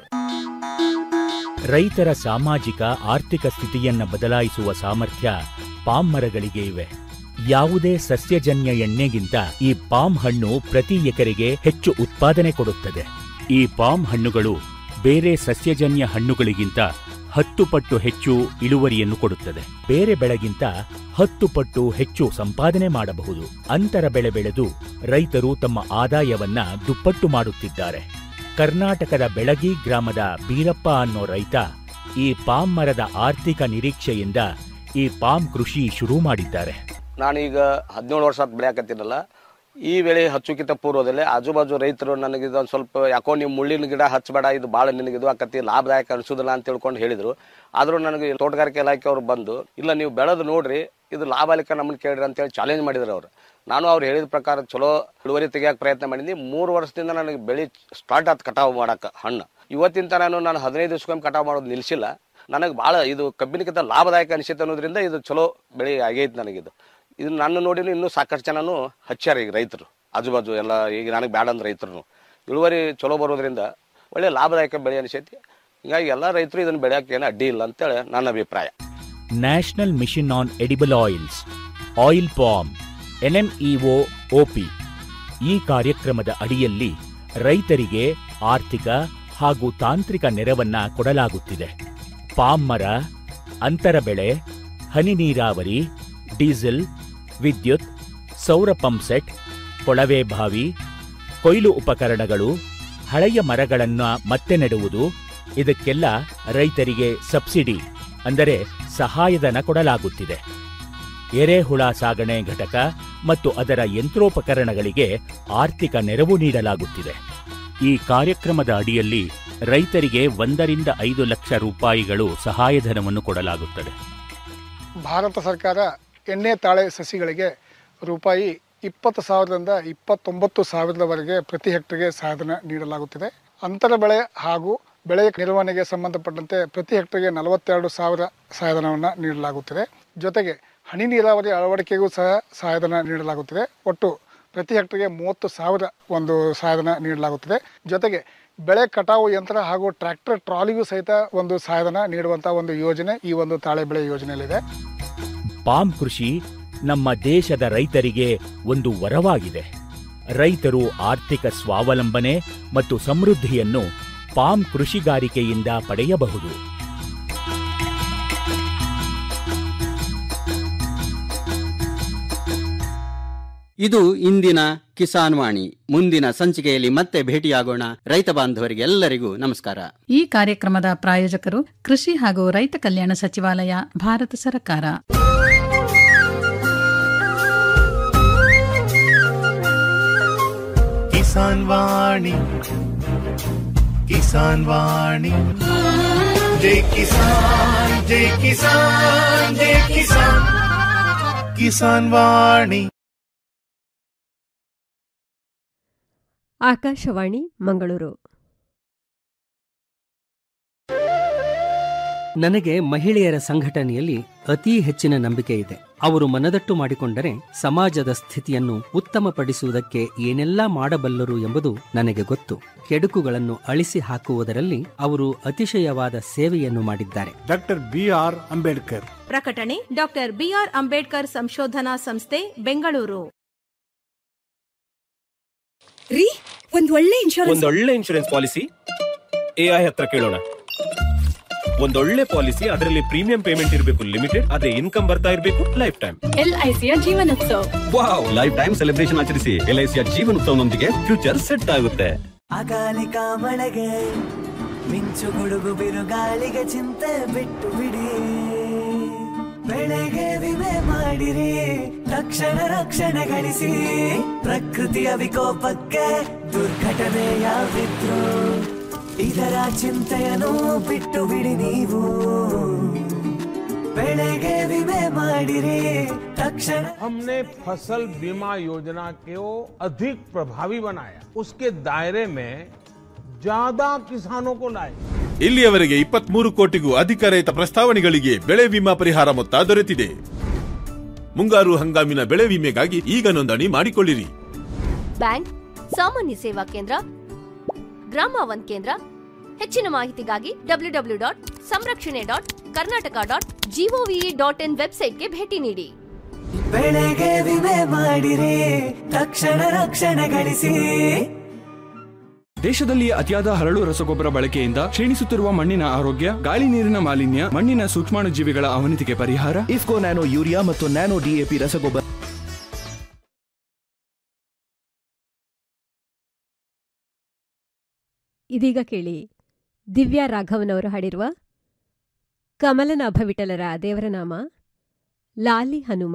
Speaker 12: ರೈತರ ಸಾಮಾಜಿಕ ಆರ್ಥಿಕ ಸ್ಥಿತಿಯನ್ನ ಬದಲಾಯಿಸುವ ಸಾಮರ್ಥ್ಯ ಪಾಮ್ ಮರಗಳಿಗೆ ಇವೆ ಯಾವುದೇ ಸಸ್ಯಜನ್ಯ ಎಣ್ಣೆಗಿಂತ ಈ ಪಾಮ್ ಹಣ್ಣು ಪ್ರತಿ ಎಕರೆಗೆ ಹೆಚ್ಚು ಉತ್ಪಾದನೆ ಕೊಡುತ್ತದೆ ಈ ಪಾಮ್ ಹಣ್ಣುಗಳು ಬೇರೆ ಸಸ್ಯಜನ್ಯ ಹಣ್ಣುಗಳಿಗಿಂತ ಹತ್ತು ಪಟ್ಟು ಹೆಚ್ಚು ಇಳುವರಿಯನ್ನು ಕೊಡುತ್ತದೆ ಬೇರೆ ಬೆಳೆಗಿಂತ ಹತ್ತು ಪಟ್ಟು ಹೆಚ್ಚು ಸಂಪಾದನೆ ಮಾಡಬಹುದು ಅಂತರ ಬೆಳೆ ಬೆಳೆದು ರೈತರು ತಮ್ಮ ಆದಾಯವನ್ನ ದುಪ್ಪಟ್ಟು ಮಾಡುತ್ತಿದ್ದಾರೆ ಕರ್ನಾಟಕದ ಬೆಳಗಿ ಗ್ರಾಮದ ಬೀರಪ್ಪ ಅನ್ನೋ ರೈತ ಈ ಪಾಮ್ ಮರದ ಆರ್ಥಿಕ ನಿರೀಕ್ಷೆಯಿಂದ ಈ ಪಾಮ್ ಕೃಷಿ ಶುರು ಮಾಡಿದ್ದಾರೆ
Speaker 13: ನಾನೀಗ ಹದಿನೇಳು ವರ್ಷ ಆತ್ ಬೆಳೆಯಾಕತ್ತೀನಲ್ಲ ಈ ಬೆಳೆ ಹಚ್ಚುಕಿಂತ ಪೂರ್ವದಲ್ಲೇ ಆಜು ಬಾಜು ರೈತರು ನನಗೆ ಇದೊಂದು ಸ್ವಲ್ಪ ಯಾಕೋ ನೀವು ಮುಳ್ಳಿನ ಗಿಡ ಹಚ್ಚಬೇಡ ಇದು ಭಾಳ ನಿನಗೆ ಇದು ಆಕತಿ ಲಾಭದಾಯಕ ಅನಿಸೋದಿಲ್ಲ ಅಂತ ತಿಳ್ಕೊಂಡು ಹೇಳಿದ್ರು ಆದರೂ ನನಗೆ ತೋಟಗಾರಿಕೆ ಇಲಾಖೆ ಅವರು ಬಂದು ಇಲ್ಲ ನೀವು ಬೆಳೆದು ನೋಡ್ರಿ ಇದು ಲಾಭಾಲಿಕ ನಮ್ಮನ್ನು ಕೇಳ್ರಿ ಅಂತೇಳಿ ಚಾಲೆಂಜ್ ಮಾಡಿದ್ರು ಅವರು ನಾನು ಅವ್ರು ಹೇಳಿದ ಪ್ರಕಾರ ಚಲೋ ಇಳುವರಿ ತೆಗಿಯಕ್ಕೆ ಪ್ರಯತ್ನ ಮಾಡಿದ್ನಿ ಮೂರು ವರ್ಷದಿಂದ ನನಗೆ ಬೆಳೆ ಸ್ಟಾರ್ಟ್ ಆಯ್ತು ಕಟಾವು ಮಾಡಕ್ಕೆ ಹಣ್ಣು ಇವತ್ತಿನ ನಾನು ನಾನು ಹದಿನೈದು ದಿವ್ಸಕ್ಕೊಮ್ಮೆ ಕಟಾವು ಮಾಡೋದು ನಿಲ್ಲಿಸಿಲ್ಲ ನನಗೆ ಭಾಳ ಇದು ಕಬ್ಬಿನಕ್ಕಿಂತ ಲಾಭದಾಯಕ ಅನಿಸುತ್ತೆ ಅನ್ನೋದ್ರಿಂದ ಇದು ಚಲೋ ಬೆಳೆ ಆಗೈತೆ ನನಗಿದು ಇದು ನನ್ನ ನೋಡಿ ಇನ್ನೂ ಸಾಕಷ್ಟು ಜನನು ಹಚ್ಚಾರ ಈಗ ರೈತರು ಆಜು ಬಾಜು ಎಲ್ಲ ಈಗ ನನಗೆ ಬ್ಯಾಡ ಅಂದ್ ರೈತರು ಇಳುವರಿ ಚಲೋ ಬರೋದ್ರಿಂದ ಒಳ್ಳೆ ಲಾಭದಾಯಕ ಬೆಳೆ ಅನಿಸೈತಿ ಹೀಗಾಗಿ ಎಲ್ಲ ರೈತರು ಇದನ್ನು ಬೆಳೆಯೋಕೆ ಏನು ಅಡ್ಡಿ ಇಲ್ಲ ಅಂತೇಳಿ ನನ್ನ ಅಭಿಪ್ರಾಯ
Speaker 12: National Mission on Edible Oils oil palm NMEO OP ಈ ಕಾರ್ಯಕ್ರಮದ ಅಡಿಯಲ್ಲಿ ರೈತರಿಗೆ ಆರ್ಥಿಕ ಹಾಗೂ ತಾಂತ್ರಿಕ ನೆರವನ್ನ ಕೊಡಲಾಗುತ್ತಿದೆ ಪಾಮ್ ಮರ ಅಂತರ ಬೆಳೆ ಹನಿ ನೀರಾವರಿ ಡೀಸೆಲ್ ವಿದ್ಯುತ್ ಸೌರ ಪಂಪ್ಸೆಟ್ ಕೊಳವೆ ಬಾವಿ ಕೊಯ್ಲು ಉಪಕರಣಗಳು ಹಳೆಯ ಮರಗಳನ್ನ ಮತ್ತೆ ನೆಡುವುದು ಇದಕ್ಕೆಲ್ಲ ರೈತರಿಗೆ ಸಬ್ಸಿಡಿ ಅಂದರೆ ಸಹಾಯಧನ ಕೊಡಲಾಗುತ್ತಿದೆ ಎರೆಹುಳ ಸಾಗಣೆ ಘಟಕ ಮತ್ತು ಅದರ ಯಂತ್ರೋಪಕರಣಗಳಿಗೆ ಆರ್ಥಿಕ ನೆರವು ನೀಡಲಾಗುತ್ತಿದೆ ಈ ಕಾರ್ಯಕ್ರಮದ ಅಡಿಯಲ್ಲಿ ರೈತರಿಗೆ ಒಂದರಿಂದ ಐದು ಲಕ್ಷ ರೂಪಾಯಿಗಳು ಸಹಾಯಧನವನ್ನು ಕೊಡಲಾಗುತ್ತದೆ
Speaker 14: ಭಾರತ ಸರ್ಕಾರ ಎಣ್ಣೆ ತಾಳೆ ಸಸಿಗಳಿಗೆ ರೂಪಾಯಿ ಇಪ್ಪತ್ತು ಸಾವಿರದಿಂದ ಇಪ್ಪತ್ತೊಂಬತ್ತು ಸಾವಿರದವರೆಗೆ ಪ್ರತಿ ಹೆಕ್ಟರ್ಗೆ ಸಹಾಯಧನ ನೀಡಲಾಗುತ್ತಿದೆ ಅಂತರ ಬೆಳೆ ಹಾಗೂ ಬೆಳೆಯ ನಿರ್ವಹಣೆಗೆ ಸಂಬಂಧಪಟ್ಟಂತೆ ಪ್ರತಿ ಹೆಕ್ಟರ್ಗೆ ನಲವತ್ತೆರಡು ಸಾವಿರ ಸಹಾಯಧನವನ್ನು ನೀಡಲಾಗುತ್ತಿದೆ ಜೊತೆಗೆ ಹನಿ ನೀರಾವರಿ ಅಳವಡಿಕೆಗೂ ಸಹ ಸಹಾಯಧನ ನೀಡಲಾಗುತ್ತಿದೆ ಒಟ್ಟು ಪ್ರತಿ ಹೆಕ್ಟರ್ಗೆ ಮೂವತ್ತು ಸಾವಿರ ಒಂದು ಸಹಾಯಧನ ನೀಡಲಾಗುತ್ತಿದೆ ಜೊತೆಗೆ ಬೆಳೆ ಕಟಾವು ಯಂತ್ರ ಹಾಗೂ ಟ್ರ್ಯಾಕ್ಟರ್ ಟ್ರಾಲಿಗೂ ಸಹಿತ ಒಂದು ಸಹಾಯಧನ ನೀಡುವಂಥ ಒಂದು ಯೋಜನೆ ಈ ಒಂದು ತಾಳೆ ಬೆಳೆ ಯೋಜನೆಯಲ್ಲಿದೆ
Speaker 12: ಪಾಮ್ ಕೃಷಿ ನಮ್ಮ ದೇಶದ ರೈತರಿಗೆ ಒಂದು ವರವಾಗಿದೆ ರೈತರು ಆರ್ಥಿಕ ಸ್ವಾವಲಂಬನೆ ಮತ್ತು ಸಮೃದ್ಧಿಯನ್ನು ಪಾಮ್ ಕೃಷಿಗಾರಿಕೆಯಿಂದ ಪಡೆಯಬಹುದು
Speaker 2: ಇದು ಇಂದಿನ ಕಿಸಾನ್ ವಾಣಿ ಮುಂದಿನ ಸಂಚಿಕೆಯಲ್ಲಿ ಮತ್ತೆ ಭೇಟಿಯಾಗೋಣ ರೈತ ಬಾಂಧವರಿಗೆಲ್ಲರಿಗೂ ನಮಸ್ಕಾರ
Speaker 4: ಈ ಕಾರ್ಯಕ್ರಮದ ಪ್ರಾಯೋಜಕರು ಕೃಷಿ ಹಾಗೂ ರೈತ ಕಲ್ಯಾಣ ಸಚಿವಾಲಯ ಭಾರತ ಸರ್ಕಾರ
Speaker 3: ಕಿಸಾನ್ ವಾಣಿ ಕಿಸಾನ್ ವಾಣಿ ಜೈ ಕಿಸಾನ್ ಜೈ ಕಿಸಾನ್ ಜೈ ಕಿಸಾನ್ ಕಿಸಾನ್ ವಾಣಿ
Speaker 15: ಆಕಾಶವಾಣಿ ಮಂಗಳೂರು
Speaker 16: ನನಗೆ ಮಹಿಳೆಯರ ಸಂಘಟನೆಯಲ್ಲಿ ಅತೀ ಹೆಚ್ಚಿನ ನಂಬಿಕೆ ಇದೆ ಅವರು ಮನದಟ್ಟು ಮಾಡಿಕೊಂಡರೆ ಸಮಾಜದ ಸ್ಥಿತಿಯನ್ನು ಉತ್ತಮಪಡಿಸುವುದಕ್ಕೆ ಏನೆಲ್ಲಾ ಮಾಡಬಲ್ಲರು ಎಂಬುದು ನನಗೆ ಗೊತ್ತು ಕೆಡುಕುಗಳನ್ನು ಅಳಿಸಿ ಹಾಕುವುದರಲ್ಲಿ ಅವರು ಅತಿಶಯವಾದ ಸೇವೆಯನ್ನು ಮಾಡಿದ್ದಾರೆ
Speaker 17: ಡಾಕ್ಟರ್ ಬಿ ಆರ್ ಅಂಬೇಡ್ಕರ್
Speaker 18: ಪ್ರಕಟಣೆ ಡಾಕ್ಟರ್ ಬಿಆರ್ ಅಂಬೇಡ್ಕರ್ ಸಂಶೋಧನಾ ಸಂಸ್ಥೆ ಬೆಂಗಳೂರು
Speaker 19: ರೀ ಒಂದ್ ಒಳ್ಳೆ ಇನ್ಶೂರೆನ್ಸ್
Speaker 20: ಒಂದೊಳ್ಳೆ ಇನ್ಶೂರೆನ್ಸ್ ಪಾಲಿಸಿ ಎಐ ಹತ್ರ ಕೇಳೋಣ ಒಂದೊಳ್ಳೆ ಪಾಲಿಸಿ ಅದರಲ್ಲಿ ಪ್ರೀಮಿಯಂ ಪೇಮೆಂಟ್ ಇರಬೇಕು ಲಿಮಿಟೆಡ್ ಅದೇ ಇನ್ಕಮ್ ಬರ್ತಾ ಇರಬೇಕು ಲೈಫ್ ಟೈಮ್
Speaker 19: ಎಲ್ಐಸಿಯ ಜೀವನೋತ್ಸವ
Speaker 20: ವಾವ್ ಲೈಫ್ ಟೈಮ್ ಸೆಲೆಬ್ರೇಷನ್ ಆಚರಿಸಿ ಎಲ್ಐಸಿಯ ಜೀವನೋತ್ಸವನೊಂದಿಗೆ ಫ್ಯೂಚರ್ ಸೆಟ್ ಆಗುತ್ತೆ
Speaker 21: ಅಕಾಲಿಕ ಮಳೆಗೆ ಮಿಂಚು ಗುಡುಗು ಬಿರುಗಾಳಿಗೆ ಚಿಂತೆ ಬಿಟ್ಟು ಬಿಡಿ ಬೆಳೆಗೆ ವಿಮೆ ಮಾಡಿರಿ ತಕ್ಷಣ ರಕ್ಷಣೆ ಗಳಿಸಿ ಪ್ರಕೃತಿಯ ವಿಕೋಪಕ್ಕೆ ದುರ್ಘಟನೆ ಯಾವಿದ್ರು ಇದರ ಚಿಂತೆಯನ್ನು ಬಿಟ್ಟು ಬಿಡಿ ನೀವು ಬೆಳೆಗೆ ವಿಮೆ ಮಾಡಿರಿ ತಕ್ಷಣ
Speaker 22: हमने फसल बीमा योजना को अधिक प्रभावी बनाया उसके दायरे में ज्यादा किसानों को लाए
Speaker 23: ಇಲ್ಲಿಯವರೆಗೆ ಇಪ್ಪತ್ಮೂರು ಕೋಟಿಗೂ ಅಧಿಕ ರೈತ ಪ್ರಸ್ತಾವನೆಗಳಿಗೆ ಬೆಳೆ ವಿಮಾ ಪರಿಹಾರ ಮೊತ್ತ ದೊರೆತಿದೆ ಮುಂಗಾರು ಹಂಗಾಮಿನ ಬೆಳೆ ವಿಮೆಗಾಗಿ ಈಗ ನೋಂದಣಿ ಮಾಡಿಕೊಳ್ಳಿರಿ
Speaker 24: ಬ್ಯಾಂಕ್ ಸಾಮಾನ್ಯ ಸೇವಾ ಕೇಂದ್ರ ಗ್ರಾಮ ಒನ್ ಕೇಂದ್ರ ಹೆಚ್ಚಿನ ಮಾಹಿತಿಗಾಗಿ ಡಬ್ಲ್ಯೂ ಡಬ್ಲ್ಯೂ ಡಾಟ್ ಸಂರಕ್ಷಣೆ dot Karnataka dot GOV dot in ವೆಬ್ಸೈಟ್ಗೆ ಭೇಟಿ ನೀಡಿ
Speaker 21: ಬೆಳೆಗೆ ವಿಮೆ ಮಾಡಿರಿ ತಕ್ಷಣ ರಕ್ಷಣೆ ಗಳಿಸಿ
Speaker 1: ದೇಶದಲ್ಲಿ ಅತಿಯಾದ ಹರಳು ರಸಗೊಬ್ಬರ ಬಳಕೆಯಿಂದ ಕ್ಷೀಣಿಸುತ್ತಿರುವ ಮಣ್ಣಿನ ಆರೋಗ್ಯ ಗಾಳಿ ನೀರಿನ ಮಾಲಿನ್ಯ ಮಣ್ಣಿನ ಸೂಕ್ಷ್ಮಾಣು ಜೀವಿಗಳ ಅವನತಿಗೆ ಪರಿಹಾರ
Speaker 6: ಇಫ್ಕೋ ನ್ಯಾನೋ ಯೂರಿಯಾ ಮತ್ತು ನ್ಯಾನೋ ಡಿಎಪಿ ರಸಗೊಬ್ಬರ
Speaker 7: ಇದೀಗ ಕೇಳಿ ದಿವ್ಯಾ ರಾಘವನವರು ಹಾಡಿರುವ ಕಮಲನಾಭ ವಿಠಲರ ದೇವರ ನಾಮ ಲಾಲಿ ಹನುಮ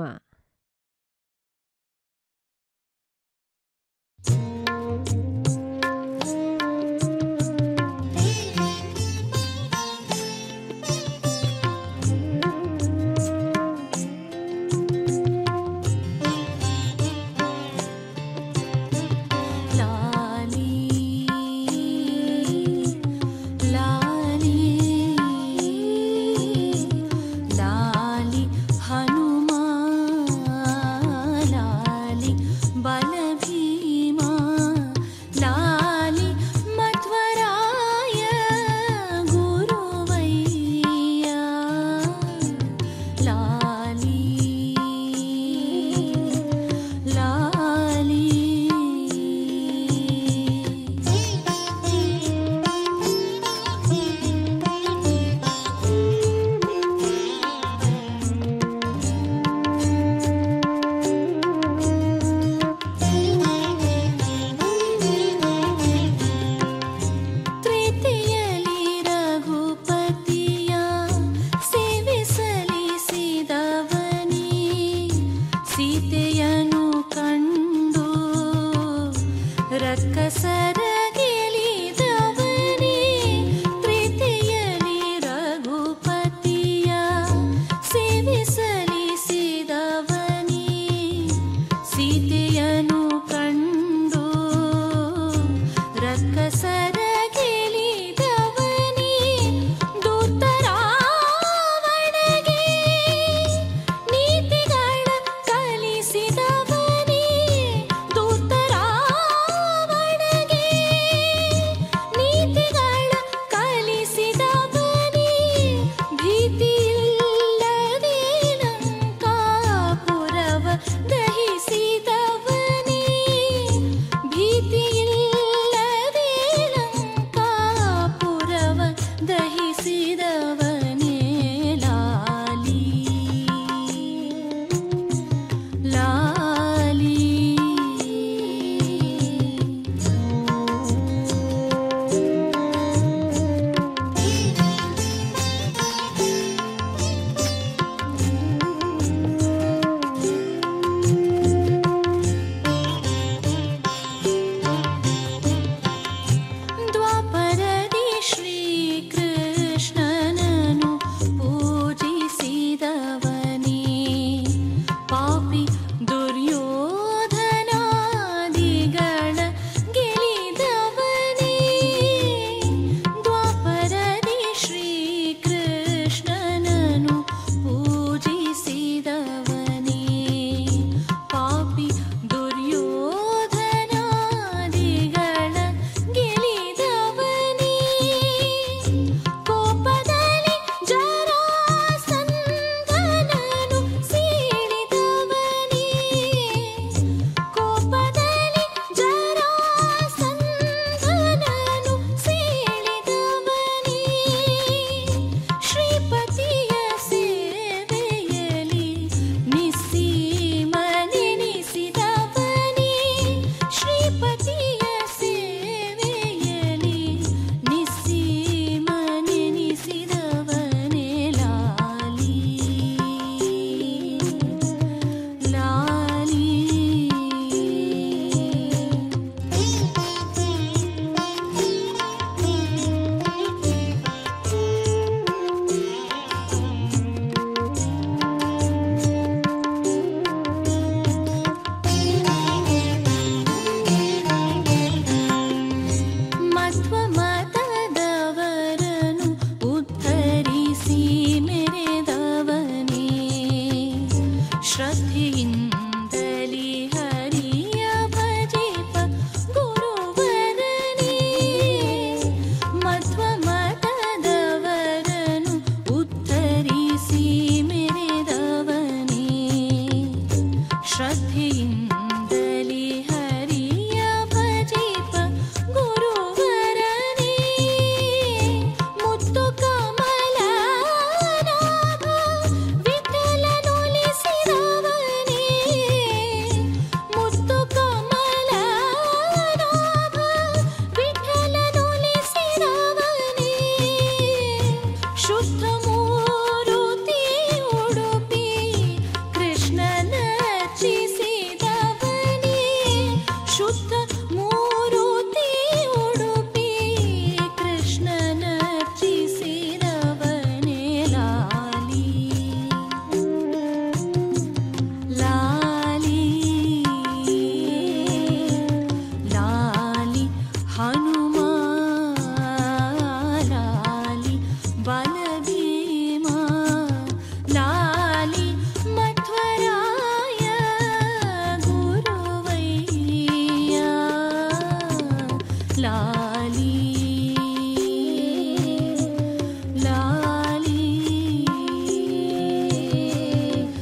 Speaker 15: लाली लाली लाली हनुमा लाली बलभीमा लाली मध्वराय गुरुवैया लाली ಪ್ರೀತಿಯಲಿ ರಘುಪತಿಯ ಸೇವಿಸಲಿ ಸಿದವನಿ ಸೀತೆಯನು ಕಂಡು ರಕ್ಕಸರ ಗೆಲಿದವನಿ ಪ್ರೀತಿಯಲಿ ರಘುಪತಿಯ ಸೇವಿಸಲಿ ಸಿದವನಿ ಸೀತೆಯನು ಕಂಡು ರಕ್ಕಸರ ಗೆಲಿದವನಿ ದೂತರಾವಣಗೆ ನೀತಿಗಳ ಕಲಿಸಿದವನಿ ದೂತರಾವಣಗೆ ನೀತಿಗಳ ಕಲಿಸಿದವನಿ ಭೀತಿಯಿಲ್ಲದೆ ಲಂಕಾಪುರವ ದಹಿಸಿದವನಿ ಭೀತಿಯಿಲ್ಲದೆ ಲಂಕಾಪುರವ ದಹಿಸಿದವನೇ ಲಾಲಿ ಲಾಲಿ ದ್ವಾಪರದಿ ಶ್ರೀಕೃಷ್ಣನನು ಪೂಜಿಸಿದವನೇ ಪಾಪಿ ದುರ್ಯೋಧನಾದಿಗಳ ಗೆಲಿದವನೇ ದ್ವಾಪರದಿ ಶ್ರೀಕೃಷ್ಣನನು ಪೂಜಿಸಿದವನೇ ಪಾಪಿ ದುರ್ಯೋಧನಾದಿಗಳ ಗೆಲಿದವನೇ ಕೋಪದಲ್ಲಿ ಜರಾಸಂಧನನು ಸೀಳಿದವನೇ ಕೋಪದಲ್ಲಿ ಜರಾಸಂಧನನು ಸೀಳಿದವನೇ ಶ್ರೀಪತಿಯ ಸೇವೆಯಲಿ ನಿಸ್ಸೀಮನೆನಿಸಿದವನೇ ಶ್ರೀಪತಿಯ ಸೇವೆಯಲಿ ನಿಸ್ಸೀಮನೆನಿಸಿದವನೇ ಲಾಲಿ ಲಾಲಿ ಮಧ್ವ ಮತದವರನು ಉದ್ಧರಿಸಿ ಮೆರೆದವನೇ ಶ್ರದ್ಧೆಯಿಂದಲಿ ಹರಿಯ ಭಜಿಪ ಗುರುವರನೇ ಮಧ್ವ ಮತದವರನು ಉದ್ಧರಿಸಿ ಮೆರೆದವನೇ ಶ್ರದ್ಧೆಯಿಂದ